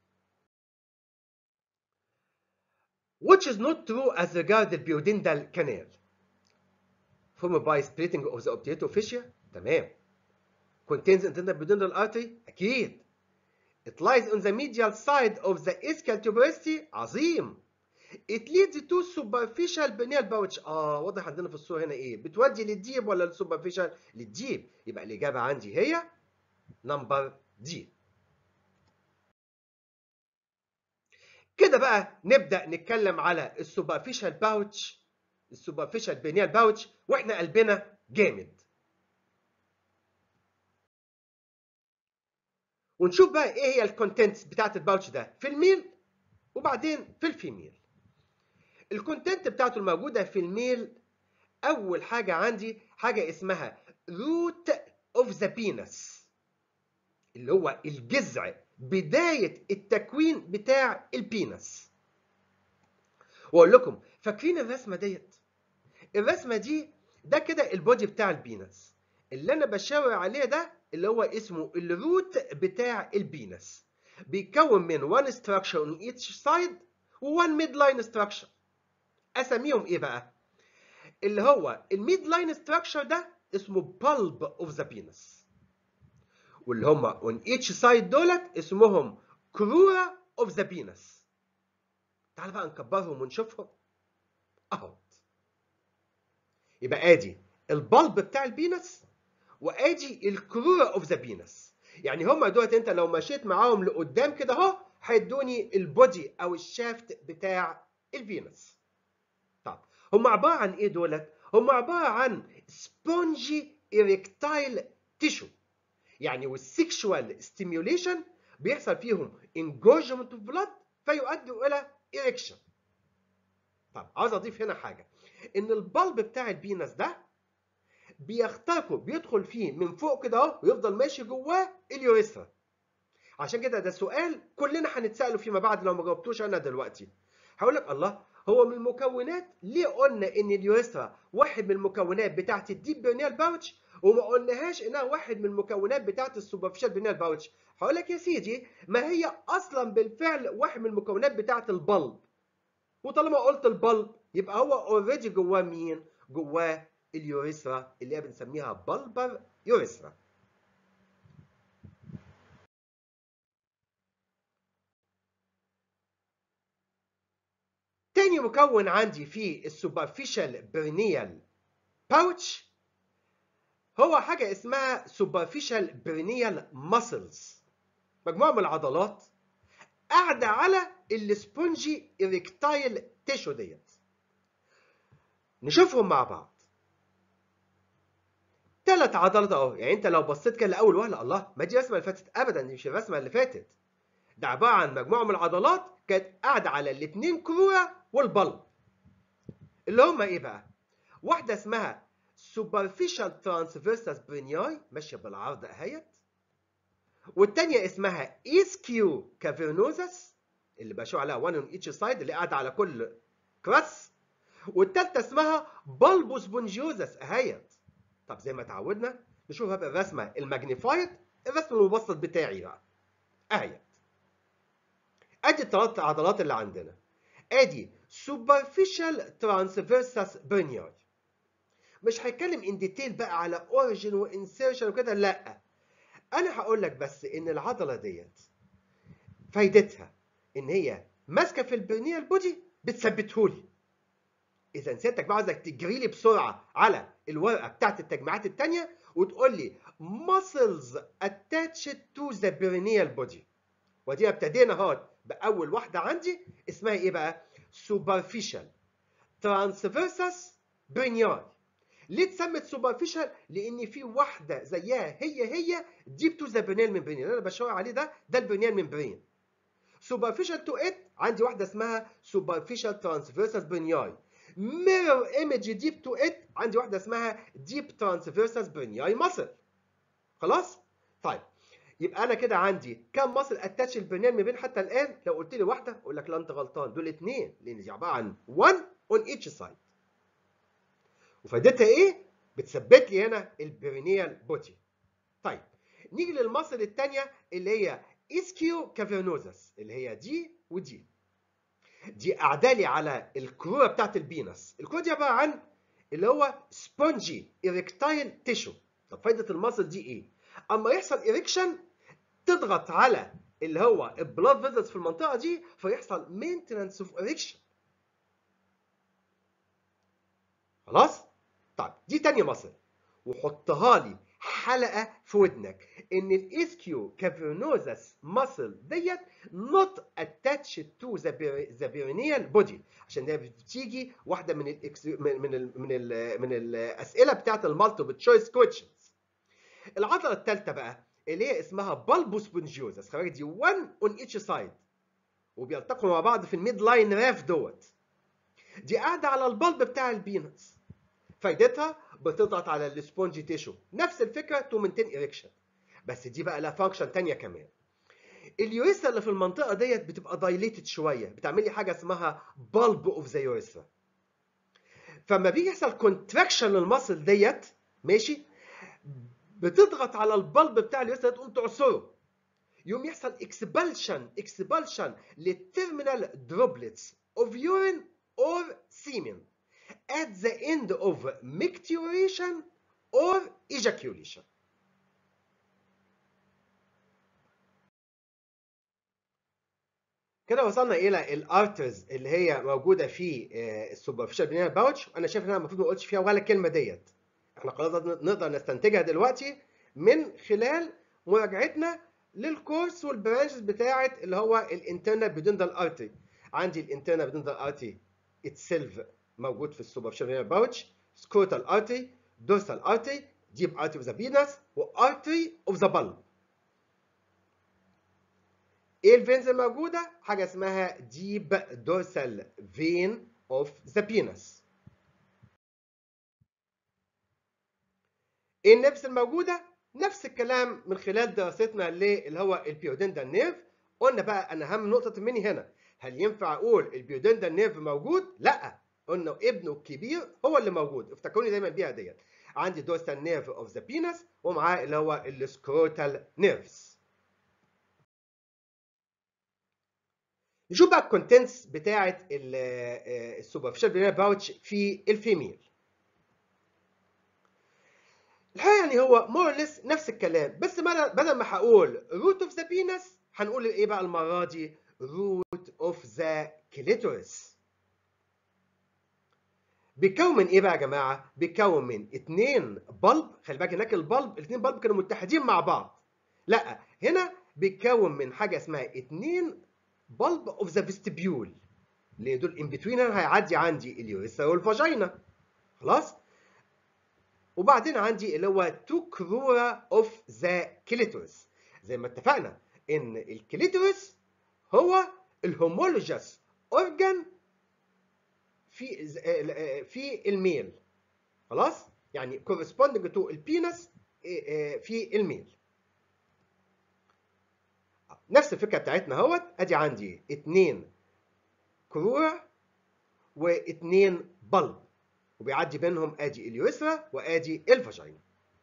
which is not true as regard the duodenal canal formed by splitting of the obturator fascia تمام contains internal duodenal artery اكيد It lies on the medial side of the ischial tuberosity عظيم. It leads to superficial pineal pouch. اه واضح عندنا في الصورة هنا ايه؟ بتودي للديب ولا للسوبرفيشال؟ للديب. يبقى الإجابة عندي هي نمبر دي. كده بقى نبدأ نتكلم على السوبرفيشال باوتش السوبرفيشال بينيال باوتش واحنا قلبنا جامد. ونشوف بقى ايه هي الكونتنتس بتاعت الباوتش ده في الميل وبعدين في الفيميل الكونتنت بتاعته الموجوده في الميل اول حاجه عندي حاجه اسمها روت اوف ذا بينس اللي هو الجذع بدايه التكوين بتاع البينس واقول لكم فاكرين الرسمه ديت الرسمه دي ده كده البودي بتاع البينس اللي انا بشاور عليه ده اللي هو اسمه الروت بتاع البينس بيتكون من one structure on each side و one midline structure اسميهم ايه بقى اللي هو الميد لاين structure ده اسمه bulb of the penis واللي هم on each side دولت اسمهم كرورة of the penis تعال بقى نكبرهم ونشوفهم اهو يبقى ادي البلب بتاع البينس وادي الكرورة اوف ذا بينس يعني هم دولت انت لو مشيت معاهم لقدام كده اهو هيدوني البودي او الشافت بتاع البينس طب هم عباره عن ايه دولت هم عباره عن سبونجي إريكتايل تيشو يعني والسكشوال ستيميوليشن بيحصل فيهم انجورجمنت اوف بلاد فيؤدي الى إريكشن طب عاوز اضيف هنا حاجه ان البلب بتاع البينس ده بيخترقه بيدخل فيه من فوق كده اهو ويفضل ماشي جواه اليوريثرا عشان كده ده سؤال كلنا هنتساله فيما بعد لو ما جاوبتوش انا دلوقتي هقول لك الله هو من المكونات ليه قلنا ان اليوريثرا واحد من المكونات بتاعه الديب بيرنيال باوتش وما قلناهاش انها واحد من المكونات بتاعه السوبرفيشال بيرنيال باوتش هقول لك يا سيدي ما هي اصلا بالفعل واحد من المكونات بتاعه البلب وطالما قلت البلب يبقى هو اوريدي جواه مين جواه اليوريثرا اللي هي بنسميها بلبر يوريثرا تاني مكون عندي في السوبرفيشال برينيال باوتش هو حاجة اسمها سوبرفيشال برينيال ماسلز مجموعة من العضلات قاعدة على السبونجي إريكتايل تيشو ديت نشوفهم مع بعض ثلاث عضلات اهو يعني انت لو بصيت كده لاول وهله الله ما دي الرسمه اللي فاتت ابدا دي مش الرسمه اللي فاتت ده عباره عن مجموعه من العضلات كانت قاعده على الاثنين كرورة والبلب اللي هما ايه بقى واحده اسمها superficial transversus brennii ماشيه بالعرض اهيت والتانية اسمها اسكيو كافيرنوزس اللي بشوف عليها one on each side اللي قاعده على كل كراس والتالتة اسمها بالبوس بونجيوزس اهيت طب زي ما اتعودنا نشوف بقى الرسمه الماجنيفايد الرسم المبسط بتاعي بقى اهيت ادي الثلاث عضلات اللي عندنا ادي superficial transversus brennii مش هيتكلم ان ديتيل بقى على اوريجين وانسيرشن وكده لا انا هقول لك بس ان العضله ديت فايدتها ان هي ماسكه في البرنيال بودي بتثبتهولي اذا سيادتك بقى عايزك تجري لي بسرعه على الورقه بتاعت التجميعات الثانيه وتقول لي muscles attached to the perineal body ودي ابتدينا اهوت باول واحده عندي اسمها ايه بقى superficial transversus brennii ليه اتسمت سوبرفيشال؟ لان في واحده زيها هي هي ديب تو ذا برينيال ممبرين اللي انا بشاور عليه ده ده البرينيال ممبرين. سوبرفيشال تو ات عندي واحده اسمها سوبرفيشال ترانسفيرسس برينياي. ميرور ايمج ديب تو ات عندي واحده اسمها ديب ترانسفيرسس برينياي ماسل. خلاص؟ طيب يبقى انا كده عندي كم ماسل اتاتش البرينيال ممبرين حتى الان؟ لو قلت لي واحده اقول لك لا انت غلطان دول اثنين لان دي عباره عن 1 اون ايتش سايد. وفائدتها ايه؟ بتثبت لي هنا البرينيال بودي. طيب نيجي للمصل الثانيه اللي هي اسكيو كافيرنوزس اللي هي دي ودي. دي قاعده لي على الكروره بتاعت البينس، الكروره دي عباره عن اللي هو سبونجي اريكتايل تيشو. طب فايده المصل دي ايه؟ اما يحصل اريكشن تضغط على اللي هو البلاد فيزلز في المنطقه دي فيحصل مينتنانس اوف اريكشن. خلاص؟ طيب دي تانية مصل وحطها لي حلقة في ودنك إن الإسكيو كافرنوزس مصل ديت not attached to the the perineal body عشان ده بتيجي واحدة من ال من من ال من ال من الأسئلة بتاعت المالتيبل تشويس كويشنز. العضلة الثالثة بقى اللي هي اسمها بالبوس بونجيوزس خلي دي 1 on each side وبيلتقوا مع بعض في الميد لاين راف دوت. دي قاعدة على البلب بتاع البينس. فايدتها بتضغط على السبونجي تيشو نفس الفكره تو مينتين اريكشن بس دي بقى لها فانكشن ثانيه كمان اليوريثرا اللي في المنطقه ديت بتبقى دايليتد شويه بتعمل لي حاجه اسمها بالب اوف ذا يوريثرا فلما بيجي يحصل كونتراكشن للمصل ديت ماشي بتضغط على البلب بتاع اليوريثرا تقوم تعصره يقوم يحصل اكسبالشن اكسبالشن للتيرمينال دروبلتس اوف يورين اور سيمن at the end of micturition or ejaculation. كده وصلنا الى الارترز اللي هي موجوده في السوبرفيشال برينال باوتش انا شايف ان انا المفروض ما اقولش فيها ولا كلمه ديت احنا خلاص نقدر نستنتجها دلوقتي من خلال مراجعتنا للكورس والبرانشز بتاعه اللي هو الانترنال بيدندال ارتري عندي الانترنال بيدندال ارتري اتسيلف موجود في السوبرفيشال باوتش سكروتال ارتري دورسال ارتري ديب ارتري اوف ذا فينس وارتري اوف ذا بالب ايه الفينز الموجوده حاجه اسمها ديب دورسال فين اوف ذا بينس ايه النفس الموجوده نفس الكلام من خلال دراستنا اللي هو البيودندال نيرف قلنا بقى انا اهم نقطه مني هنا هل ينفع اقول البيودندال نيرف موجود لا قلنا ابنه الكبير هو اللي موجود افتكروني دايما بيها ديت عندي دوستال نيرف اوف ذا بينس ومعاه اللي هو السكروتال نيرفز نشوف بقى الكونتنتس بتاعه السوبرفيشال برينال باوتش في الفيميل الحقيقه يعني هو مورلس نفس الكلام بس بدل ما هقول روت اوف ذا بينس هنقول ايه بقى المره دي روت اوف ذا كليتورس بيتكون من ايه بقى يا جماعه؟ بيتكون من اتنين بلب خلي بالك هناك البلب الاتنين بلب كانوا متحدين مع بعض. لا هنا بيتكون من حاجه اسمها اتنين بلب اوف ذا فيستبيول اللي دول ان بتوين هيعدي عندي اليوريثرا والفاجينا. خلاص؟ وبعدين عندي اللي هو تو كرورا اوف ذا كليتورس. زي ما اتفقنا ان الكليتورس هو الهومولوجس اورجان في في الميل خلاص يعني corresponding to البينس في الميل نفس الفكره بتاعتنا اهوت ادي عندي اتنين كروع واتنين بلب وبيعدي بينهم ادي اليوسرا وادي الفاجينا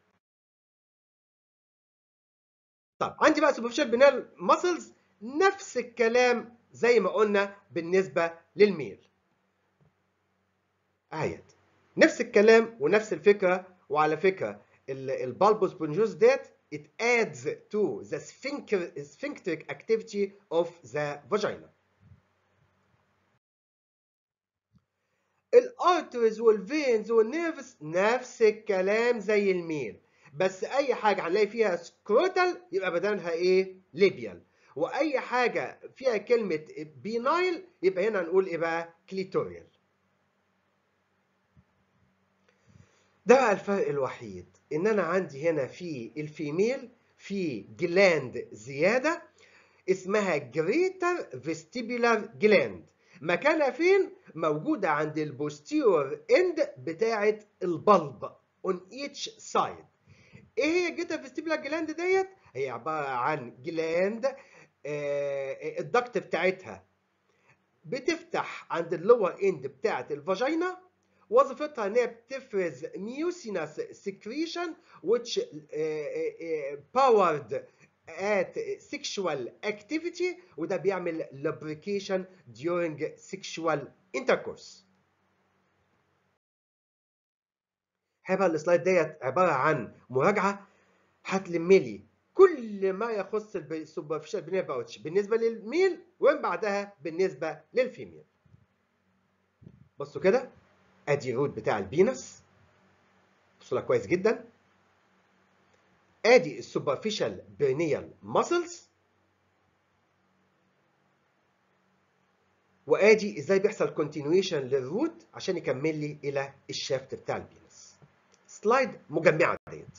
طب عندي بقى سوبرفيشال بينال ماسلز نفس الكلام زي ما قلنا بالنسبه للميل اهيت نفس الكلام ونفس الفكره وعلى فكره البالبوس بونجوس ديت it adds to the sphincteric activity of the vagina. الارترز والفينز والنيرفز نفس الكلام زي الميل بس اي حاجه هنلاقي فيها سكروتال يبقى بدلها ايه ليبيال واي حاجه فيها كلمه بينايل يبقى هنا هنقول ايه بقى كليتوريال ده بقى الفرق الوحيد ان انا عندي هنا في الفيميل في جلاند زياده اسمها جريتر فيستيبولار جلاند مكانها فين موجوده عند البوستيرور اند بتاعه البلب on each side ايه هي الجريتر فيستيبولار جلاند ديت هي عباره عن جلاند آه الضغط بتاعتها بتفتح عند اللور اند بتاعه الفاجينا وظيفتها ان هي بتفرز ميوسينس سكريشن which powered at sexual activity وده بيعمل lubrication during sexual intercourse. هيبقى السلايد ديت عباره عن مراجعه هتلم لي كل ما يخص السوبرفيشال بنير باوتش بالنسبه للميل ومن بعدها بالنسبه للفيميل. بصوا كده ادي الروت بتاع البينس بصوا لها كويس جدا ادي السوبرفيشال بيرنيال ماسلز وادي ازاي بيحصل كونتينيويشن للروت عشان يكمل لي الى الشافت بتاع البينس سلايد مجمعه ديت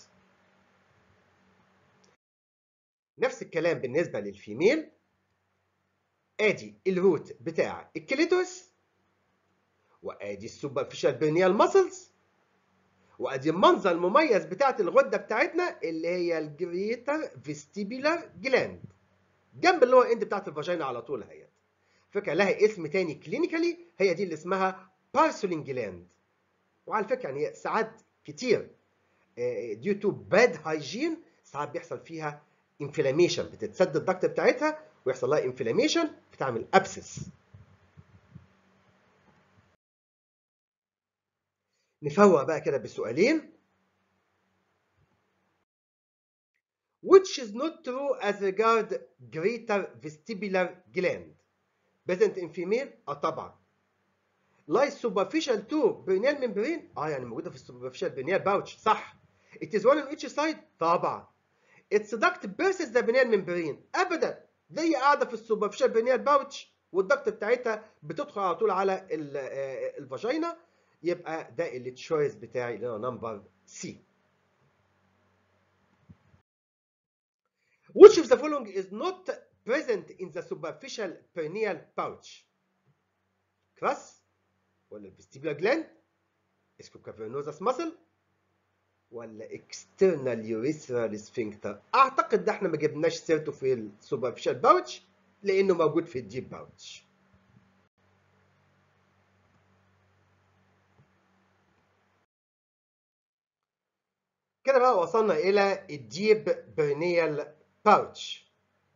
نفس الكلام بالنسبه للفيميل ادي الروت بتاع الكليتوس وادي السوبرفيشال بيرنيال ماسلز وادي المنظر المميز بتاعت الغده بتاعتنا اللي هي الجريتر فيستيبولار جلاند جنب اللي هو اند بتاعت الفاجينا على طول اهيت فكره لها اسم تاني كلينيكالي هي دي اللي اسمها بارسولين جلاند وعلى فكره يعني ساعات كتير ديو تو باد هايجين ساعات بيحصل فيها انفلاميشن بتتسد الضغط بتاعتها ويحصل لها انفلاميشن بتعمل ابسس نفوق بقى كده بسؤالين which is not true as regard greater vestibular gland present in female اه طبعا lies superficial to perineal membrane اه يعني موجوده في السوبرفيشال perineal pouch صح it is one on each side طبعا its duct versus the perineal membrane ابدا دي هي قاعده في السوبرفيشال perineal pouch والضغط بتاعتها بتدخل على طول على الفاجينا يبقى ده التشويس بتاعي اللي هو نمبر سي. Which of the following is not present in the superficial perineal pouch? كراس ولا vestibular gland اسكوكافيرنوزس muscle ولا external urethral sphincter اعتقد ده احنا ما جبناش سيرته في السوبرفيشال باوتش لانه موجود في الديب باوتش كده بقى وصلنا الى الديب بيرنيال باوتش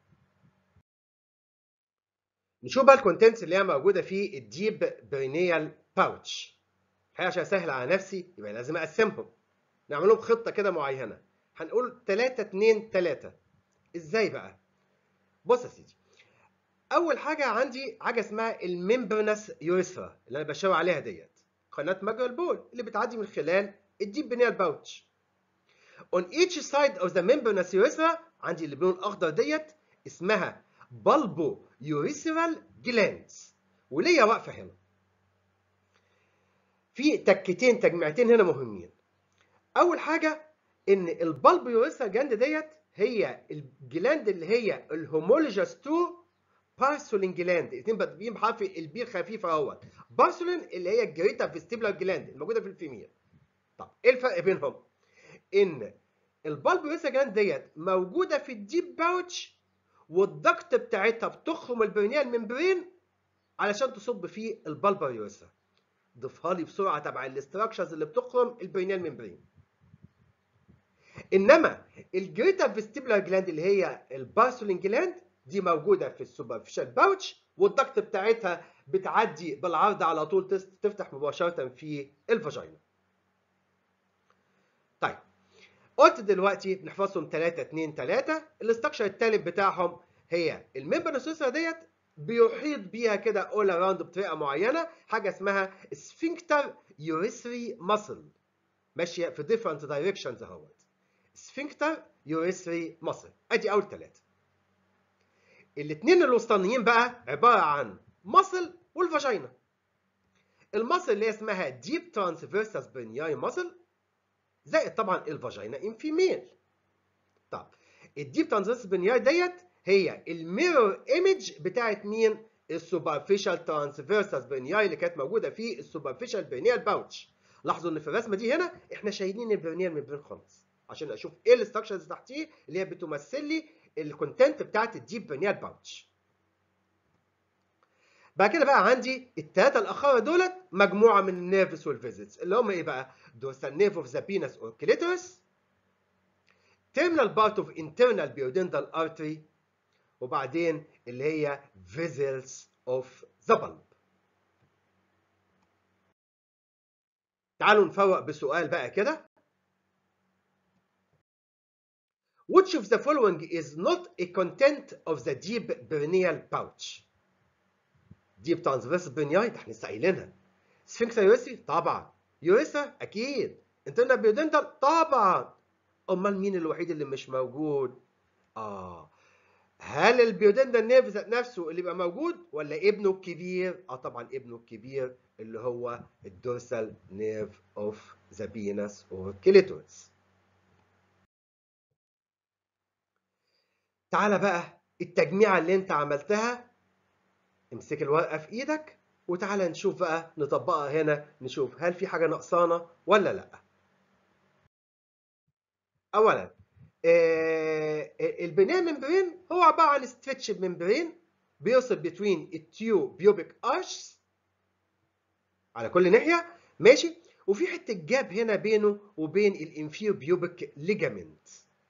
نشوف بقى الكونتنتس اللي هي موجوده في الديب بيرنيال باوتش الحقيقه عشان اسهل على نفسي يبقى لازم اقسمهم نعملهم خطه كده معينه هنقول 3 2 3 ازاي بقى بص يا سيدي اول حاجه عندي حاجه اسمها الممبرنس يوريثرا اللي انا بشاور عليها ديت قناه مجرى البول اللي بتعدي من خلال الديب بيرنيال باوتش On each side of the membranous urethra عندي اللي باللون الأخضر ديت اسمها bulbo urethral glands وليا واقفة هنا. في تكتين تجميعتين هنا مهمين. أول حاجة إن البالبو urethral جلاند ديت هي الجلاند اللي هي الهومولوجس تو بارسولين جلاند الاثنين بادئين بحرف البي الخفيف اهوت بارسولين اللي هي الجريتا فيستيبولار جلاند الموجوده في الفيميل طب ايه الفرق بينهم ان البالب جلاند ديت موجوده في الديب باوتش والضغط بتاعتها بتخرم البرينيال ممبرين علشان تصب فيه البالبر يوريثرا ضيفها لي بسرعه تبع الاستراكشرز اللي بتخرم البرينيال ممبرين انما الجريتا فيستيبولار جلاند اللي هي البارسولين جلاند دي موجوده في السوبرفيشال باوتش والضغط بتاعتها بتعدي بالعرض على طول تفتح مباشره في الفاجينا طيب قلت دلوقتي نحفظهم 3 2 3 الاستراكشر الثالث بتاعهم هي الممبرانوس ديت بيحيط بيها كده اول اراوند بطريقه معينه حاجه اسمها سفنكتر يوريثري ماسل ماشيه في ديفرنت دايركشنز اهوت سفنكتر يوريثري ماسل ادي اول ثلاثه الاثنين الوسطانيين بقى عباره عن ماسل والفاجينا الماسل اللي اسمها ديب ترانسفيرسس برينياي ماسل زائد طبعا الفاجينا ان فيميل طب الديب ترانسفيرسس برينياي ديت هي الميرور ايمج بتاعت مين السوبرفيشال ترانسفيرسس برينياي اللي كانت موجوده في السوبرفيشال برينيال باوتش لاحظوا ان في الرسمه دي هنا احنا شايلين البرينيال من بين خالص عشان اشوف ايه الاستراكشرز تحتيه اللي هي بتمثل لي الكونتنت بتاعت الديب برينيال باوتش بعد كده بقى عندي الثلاثه الاخرى دولت مجموعه من النيرفس والفيزيتس اللي هم ايه بقى dorsal nerve of the penis or clitoris terminal part of internal duodenal artery وبعدين اللي هي vessels of the bulb تعالوا نفوق بسؤال بقى كده Which of the following is not a content of the deep perineal pouch? deep transverse perineal ده احنا لسه قايلينها. sphincter urethri طبعا. urethra اكيد. internal duodenal طبعا. امال مين الوحيد اللي مش موجود؟ اه هل البيودندال نيرف ذات نفسه اللي يبقى موجود ولا ابنه الكبير؟ اه طبعا ابنه الكبير اللي هو الدورسال نيرف اوف ذا بينس اور كليتورس. تعالى بقى التجميعة اللي انت عملتها امسك الورقة في ايدك وتعالى نشوف بقى نطبقها هنا نشوف هل في حاجة نقصانة ولا لا اولا آه البناء ممبرين هو عبارة عن ستريتش ممبرين بيوصل بين التيو بيوبيك ارش على كل ناحية ماشي وفي حتة جاب هنا بينه وبين الانفيو بيوبيك ليجامنت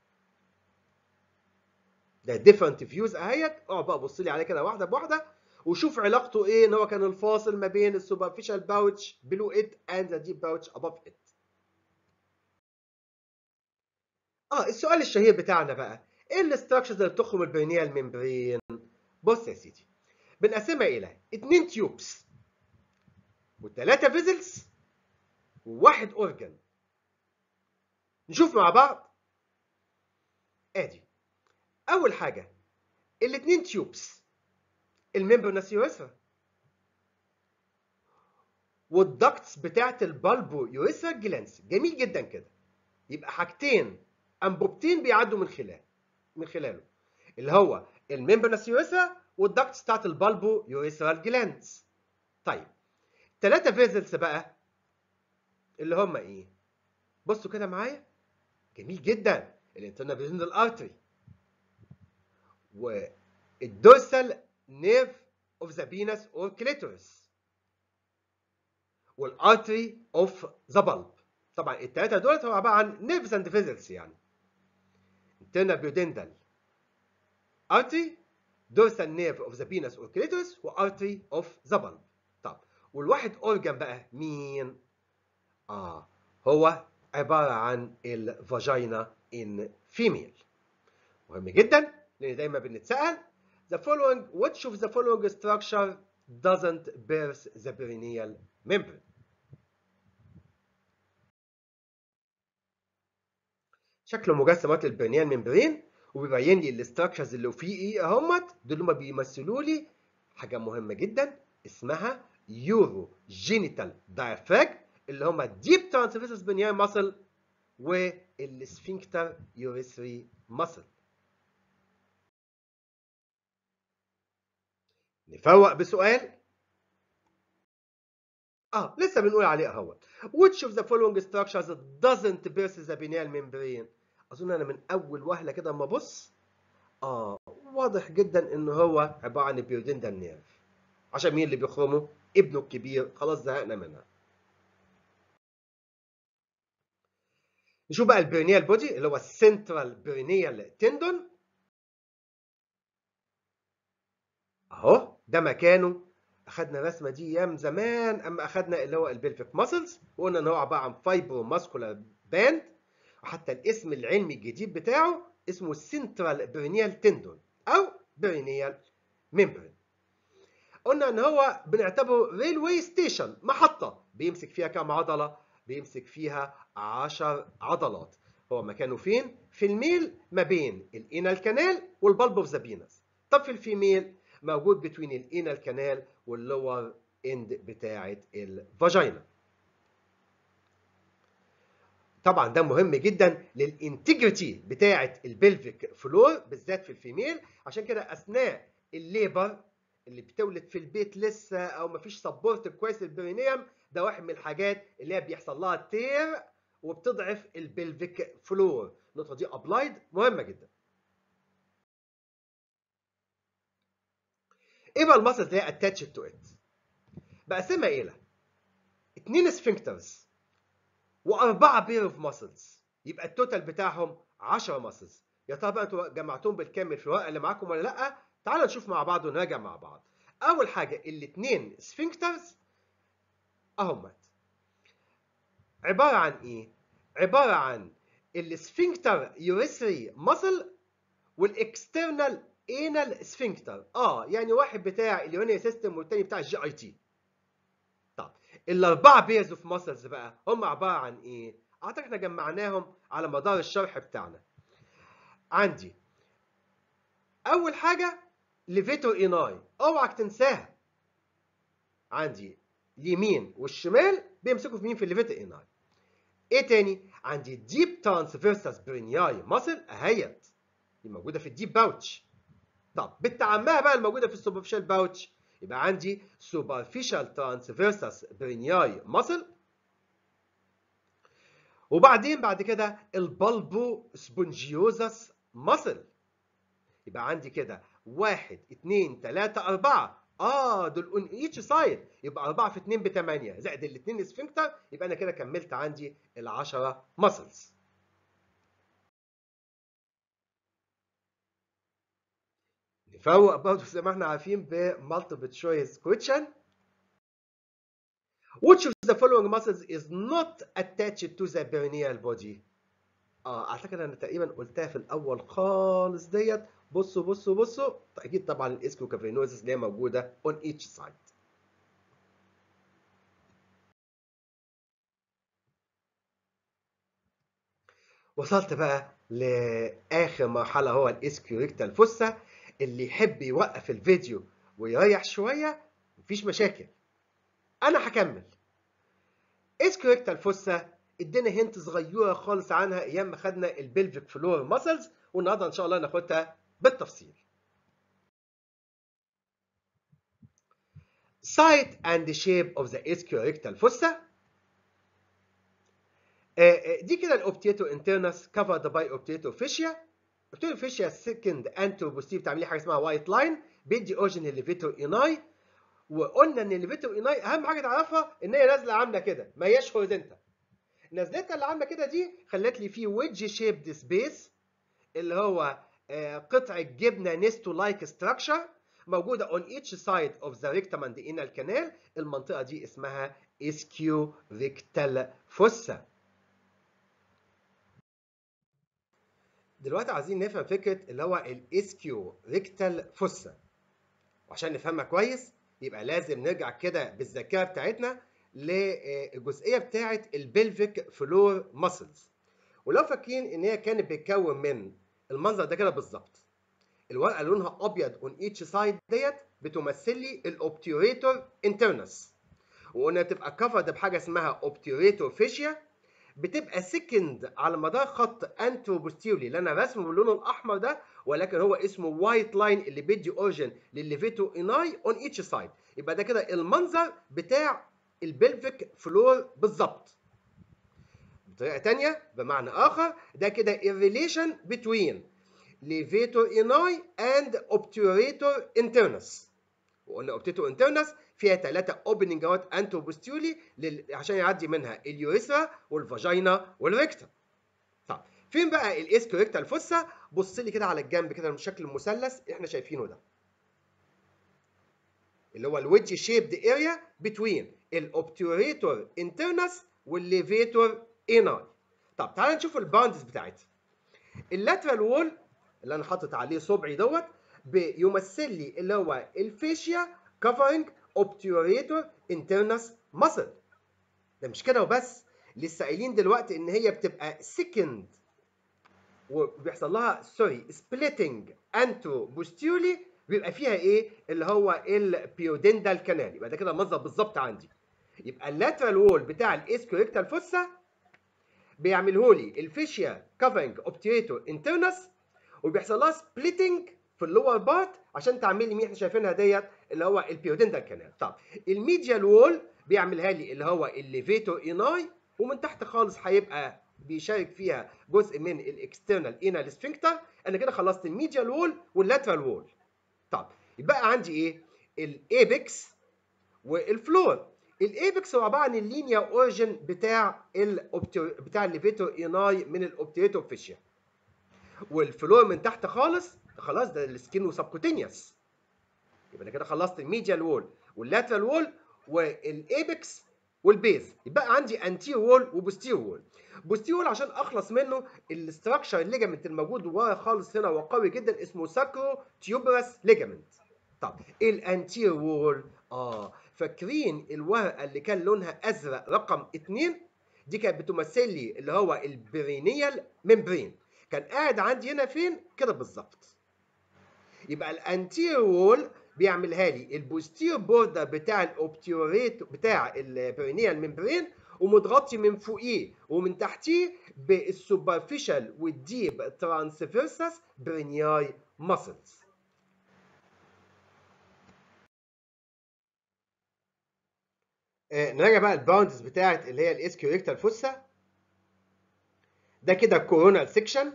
ده ديفرنت فيوز اهيت اقعد بقى بص لي عليه كده واحده بواحده وشوف علاقته ايه ان هو كان الفاصل ما بين السوبرفيشال باوتش بلو ات اند ذا ديب باوتش اباف ات اه السؤال الشهير بتاعنا بقى ايه الاستراكشرز اللي بتخرم البرينيال ممبرين بص يا سيدي بنقسمها الى اتنين تيوبس وثلاثه فيزلز وواحد اورجن نشوف مع بعض ادي اول حاجه الاثنين تيوبس الممبرنس يوريثرا والدكتس بتاعت البالبو يوريثرا جلانس جميل جدا كده يبقى حاجتين انبوبتين بيعدوا من خلال من خلاله اللي هو الممبرنس يوريثرا والدكتس بتاعت البالبو يوريثرا جلانس طيب ثلاثه فيزلز بقى اللي هم ايه بصوا كده معايا جميل جدا الانترنال فيزندال ارتري والدورسال نيرف اوف ذا بينس اور كليتورس والارتري اوف ذا بالب طبعا الثلاثه دول هو عباره عن نيرفز اند فيزلز يعني internal duodenal artery dorsal nerve of the penis or clitoris وارتري اوف ذا bulb طب والواحد اورجان بقى مين اه هو عباره عن الفاجينا ان فيميل مهم جدا لان دايما بنتسال the following which of the following structure doesn't birth the perineal membrane شكله مجسمات البرينيال ممبرين وبيبين لي الاستراكشرز اللي فيه ايه اهمت دول ما بيمثلوا لي حاجه مهمه جدا اسمها يورو جينيتال دايفراج اللي هما الديب ترانسفيرسس بنيان ماسل والسفنكتر يوريثري ماسل نفوق بسؤال اه لسه بنقول عليه اهوت which of the following structures doesn't pierce the pineal membrane اظن انا من اول وهله كده اما ابص اه واضح جدا ان هو عباره عن بيودندال نيرف عشان مين اللي بيخرمه ابنه الكبير خلاص زهقنا منها نشوف بقى البرينيال بودي اللي هو السنترال برينيال تندون اهو ده مكانه اخدنا الرسمه دي ايام زمان اما اخدنا اللي هو البلفيك ماسلز وقلنا ان هو عباره عن فايبرو ماسكولار باند وحتى الاسم العلمي الجديد بتاعه اسمه سنترال برينيال تندون او برينيال ممبرين قلنا ان هو بنعتبره ريلوي ستيشن محطه بيمسك فيها كام عضله بيمسك فيها 10 عضلات هو مكانه فين في الميل ما بين الانال كانال والبلب اوف ذا بينس طب في الفيميل موجود بين الانال كانال واللور اند بتاعه الفاجينا طبعا ده مهم جدا للانتجريتي بتاعه البلفيك فلور بالذات في الفيميل عشان كده اثناء الليبر اللي بتولد في البيت لسه او مفيش سبورت كويس للبرينيوم ده واحد من الحاجات اللي هي بيحصل لها تير وبتضعف البلفيك فلور النقطه دي ابلايد مهمه جدا ايه بقى المسلز اللي هي اتاتشد تو ات بقسمها الى اتنين سفنكترز واربعه بير اوف ماسلز يبقى التوتال بتاعهم 10 ماسلز يا ترى بقى انتوا جمعتهم بالكامل في الورقه اللي معاكم ولا لا تعالوا نشوف مع بعض ونراجع مع بعض اول حاجه الاثنين سفنكترز اهمت عباره عن ايه عباره عن السفنكتر يوريثري ماسل والاكسترنال انال سفنكتر اه يعني واحد بتاع اليورينري سيستم والتاني بتاع الجي اي تي طب الاربعه بيرز اوف ماسلز بقى هم عباره عن ايه اعتقد احنا جمعناهم على مدار الشرح بتاعنا عندي اول حاجه ليفيتو ايناي اوعك تنساها عندي اليمين والشمال بيمسكوا في مين في الليفيتو ايناي ايه تاني عندي ديب ترانسفيرسس برينياي ماسل اهيت دي موجوده في الديب باوتش طب بنت عمها بقى الموجوده في السوبرفيشال باوتش يبقى عندي سوبرفيشال ترانسفيرسس برينياي ماسل وبعدين بعد كده البلبو سبونجيوزس ماسل يبقى عندي كده واحد اتنين تلاتة أربعة اه دول اون ايتش سايد يبقى 4 في 2 ب 8 زائد الاثنين سفنكتر يبقى انا كده كملت عندي ال 10 ماسلز نفوق برضه زي ما احنا عارفين بمالتيبل تشويس كويشن Which of the following muscles is not attached to the perineal body? اه اعتقد انا تقريبا قلتها في الاول خالص ديت بصوا بصوا بصوا اكيد طبعا الاسكو كافينوزس اللي هي موجوده on each side وصلت بقى لاخر مرحله هو الاسكيوريكتال فوسا اللي يحب يوقف الفيديو ويريح شويه مفيش مشاكل انا هكمل اسكيوريكتال فوسا ادينا هنت صغيره خالص عنها ايام ما خدنا البلفيك فلور ماسلز والنهارده ان شاء الله ناخدها بالتفصيل. Site and shape of the ischiorictal fossa دي كده الاوبتيتو انترنس covered by اوبتيتو فيشيا اوبتيتو فيشيا سكند انتو بوستيف تعملي حاجه اسمها وايت لاين بيدي اورجن الليفيتو ايناي وقلنا ان الليفيتو ايناي اهم حاجه تعرفها ان هي نازله عامله كده ما هياش هوريزنتال نزلتها اللي عامله كده دي خلت لي فيه ويدج شيبد سبيس اللي هو قطع جبنه نستو لايك ستراكشر موجوده on each side of the rectum and the anal canal المنطقه دي اسمها اسكيو ريكتال فوسا دلوقتي عايزين نفهم فكره اللي هو الاسكيو ريكتال فوسا وعشان نفهمها كويس يبقى لازم نرجع كده بالذاكره بتاعتنا للجزئيه بتاعه البلفيك فلور ماسلز ولو فاكرين ان هي كانت بتتكون من المنظر ده كده بالظبط الورقه لونها ابيض اون ايتش سايد ديت بتمثل لي الاوبتيوريتور انترنس وقلنا بتبقى كفرد بحاجه اسمها اوبتيوريتور فيشيا بتبقى سكند على مدار خط انترو بوستيرلي اللي انا رسمه باللون الاحمر ده ولكن هو اسمه وايت لاين اللي بيدي اورجن للليفيتو اناي اون ايتش سايد يبقى ده كده المنظر بتاع البلفيك فلور بالظبط بطريقه ثانيه بمعنى اخر ده كده الريليشن بتوين levator اناي اند obturator internus وقلنا obturator internus فيها ثلاثة اوبننج اهوت انتو بوستيولي لل... عشان يعدي منها اليوريثرا والفاجينا والريكتا. طب فين بقى الاسكوريكتال فوسا؟ بص لي كده على الجنب كده بشكل مثلث احنا شايفينه ده. اللي هو الويدج شيبد اريا بتوين الاوبتوريتور انترنس والليفيتور اناي. طب تعالى نشوف الباوندز بتاعتها. اللاترال وول اللي انا حاطط عليه صبعي دوت بيمثل لي اللي هو الفيشيا كفرنج obturator internus muscle ده مش كده وبس لسه قايلين دلوقتي ان هي بتبقى second وبيحصل لها سوري splitting anto posteriorly بيبقى فيها ايه اللي هو البيودندال كانال يبقى ده كده المنظر بالظبط عندي يبقى اللاترال وول بتاع الاسكوريكتال فوسا بيعمله لي الفيشيا كفرنج اوبتيريتور انترنس وبيحصل لها سبليتنج في اللور بارت عشان تعمل لي مين احنا شايفينها ديت اللي هو البيودندال كانال طب الميديال وول بيعملها لي اللي هو الليفيتو اناي ومن تحت خالص هيبقى بيشارك فيها جزء من الاكسترنال انال سفنكتر انا كده خلصت الميديال وول واللاترال وول طب يبقى عندي ايه الايبكس والفلور الايبكس هو عباره عن اللينيا اوريجن بتاع الأوبتر... بتاع الليفيتو اناي من الاوبتيريتور فيشيا والفلور من تحت خالص خلاص ده السكين وسبكوتينيوس يبقى انا كده خلصت الميديال وول واللاترال وول والايبكس والبيز يبقى عندي انتير وول وبوستير وول بوستير وول عشان اخلص منه الاستراكشر الليجامنت الموجود ورا خالص هنا وقوي جدا اسمه ساكرو تيوبرس ليجامنت طب ايه الانتير وول اه فاكرين الورقه اللي كان لونها ازرق رقم 2 دي كانت بتمثل لي اللي هو البرينيال ممبرين كان قاعد عندي هنا فين كده بالظبط يبقى الانتير وول بيعملها لي البوستير بوردر بتاع الاوبتيوريت بتاع البرينيال ممبرين ومتغطي من فوقيه ومن تحتيه بالسوبرفيشال والديب ترانسفيرسس برينياي ماسلز آه نراجع بقى الباوندز بتاعت اللي هي الاسكيوريكتال فوسا ده كده كورونال سيكشن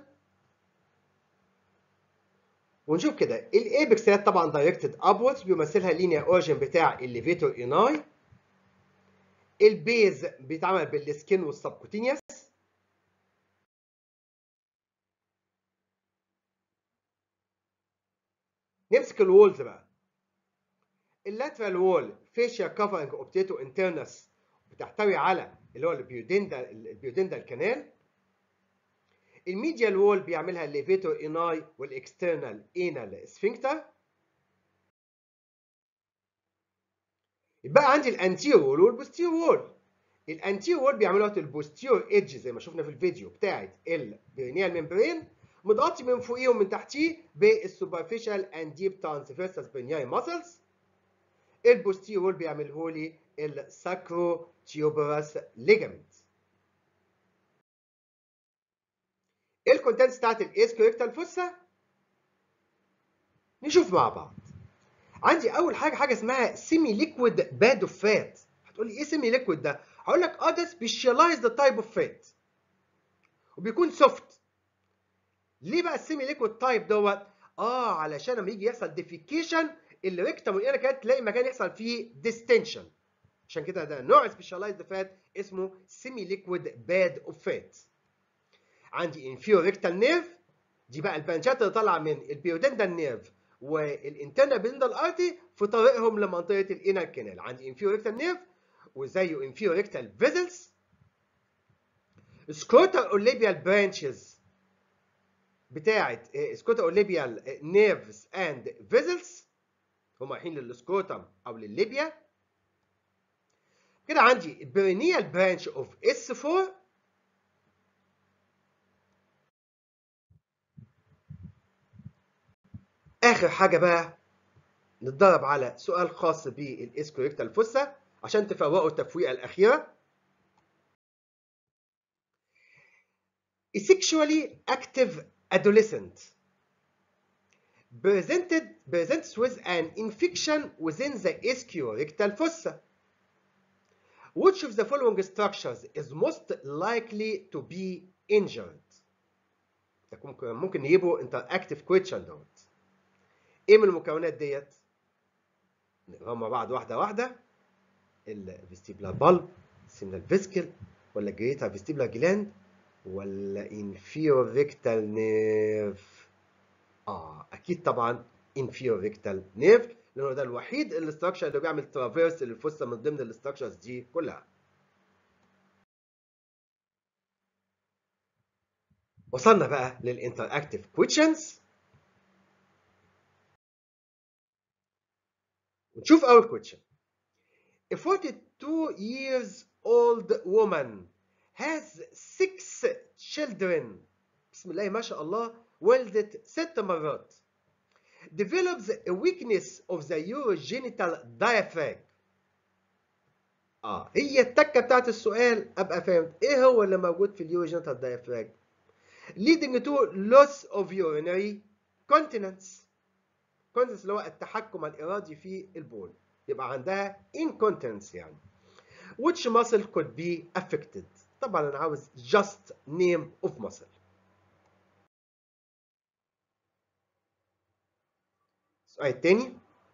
ونشوف كده الايبكس ده طبعا دايركتد ابوردز بيمثلها اللينيا اوريجن بتاع الليفيتور اناي البيز بيتعمل بالسكين والسبكوتينيوس نمسك الوولز بقى اللاترال وول فيشيا كفرنج اوبتيتو انترنس بتحتوي على اللي هو البيودندال البيودندال كانال الميديال وول بيعملها الليفيتور اناي والاكسترنال انال سفنكتر يبقى عندي الانتير وول والبوستير وول الانتير وول بيعملوها البوستير ايدج زي ما شفنا في الفيديو بتاعت البرينيال ممبرين متغطي من فوقيه ومن تحتيه بالسوبرفيشال اند ديب ترانسفيرسس برينياي ماسلز البوستير وول بيعمله لي الساكرو تيوبرس ليجامنت ايه الكونتنتس بتاعت الاسكوريكتال فوسا نشوف مع بعض عندي اول حاجه حاجه اسمها سيمي ليكويد باد اوف فات هتقول لي ايه سيمي ليكويد ده هقول لك اه ده سبيشاليزد تايب اوف فات وبيكون سوفت ليه بقى السيمي ليكويد تايب دوت اه علشان لما يجي يحصل ديفيكيشن الريكتم والإيرا كانت تلاقي مكان يحصل فيه ديستنشن عشان كده ده نوع سبيشاليزد فات اسمه سيمي ليكويد باد اوف فات عندي انفيرو ريكتال نيرف دي بقى البانشات اللي طالعه من البيودندال نيرف والانترنال بيندال ارتي في طريقهم لمنطقه الانر كانال عندي انفيرو ريكتال نيرف وزيه انفيرو ريكتال فيزلز سكوتا اوليبيال برانشز بتاعه سكوتا اوليبيال نيرفز اند فيزلز هم رايحين للسكوتم او للليبيا كده عندي البرينيال برانش اوف اس 4 اخر حاجه بقى نتدرب على سؤال خاص بالاسكوريكتال فوسا عشان تفوقوا التفويقه الاخيره A sexually active adolescent presented presents with an infection within the ischiorectal fossa. Which of the following structures is most likely to be injured? ممكن ممكن يجيبوا interactive question دوت. ايه من المكونات ديت؟ نقراهم مع بعض واحده واحده. الفيستيبولار بالب، السيمنال فيسكل، ولا الجريتا فيستيبولار جلاند، ولا inferior rectal nerve؟ اه اكيد طبعا inferior rectal nerve لانه ده الوحيد الاستراكشر اللي بيعمل ترافيرس للفصه من ضمن الاستراكشرز دي كلها. وصلنا بقى للانتراكتيف كويشنز ونشوف اول كويشن A 42 years old woman has six children بسم الله ما شاء الله ولدت ست مرات develops a weakness of the urogenital diaphragm اه هي التكه بتاعت السؤال ابقى فهمت ايه هو اللي موجود في اليوروجينيتال diaphragm leading to loss of urinary continence continence اللي هو التحكم الارادي في البول يبقى عندها incontinence يعني which muscle could be affected طبعا انا عاوز just name of muscle السؤال الثاني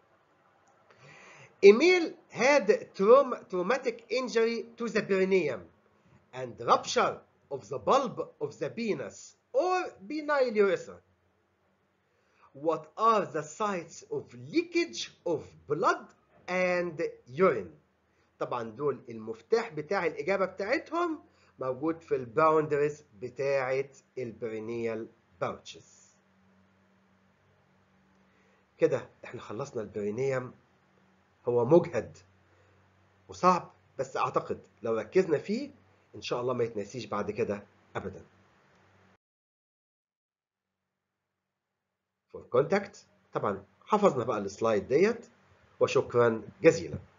A male had traum traumatic injury to the perineum and rupture of the bulb of the penis or penile urethra. What are the sites of leakage of blood and urine? طبعا دول المفتاح بتاع الإجابة بتاعتهم موجود في الباوندرز بتاعة البرينيال باوتشز. كده احنا خلصنا البرينيوم هو مجهد وصعب بس اعتقد لو ركزنا فيه ان شاء الله ما يتنسيش بعد كده ابدا فور كونتاكت طبعا حفظنا بقى السلايد ديت وشكرا جزيلا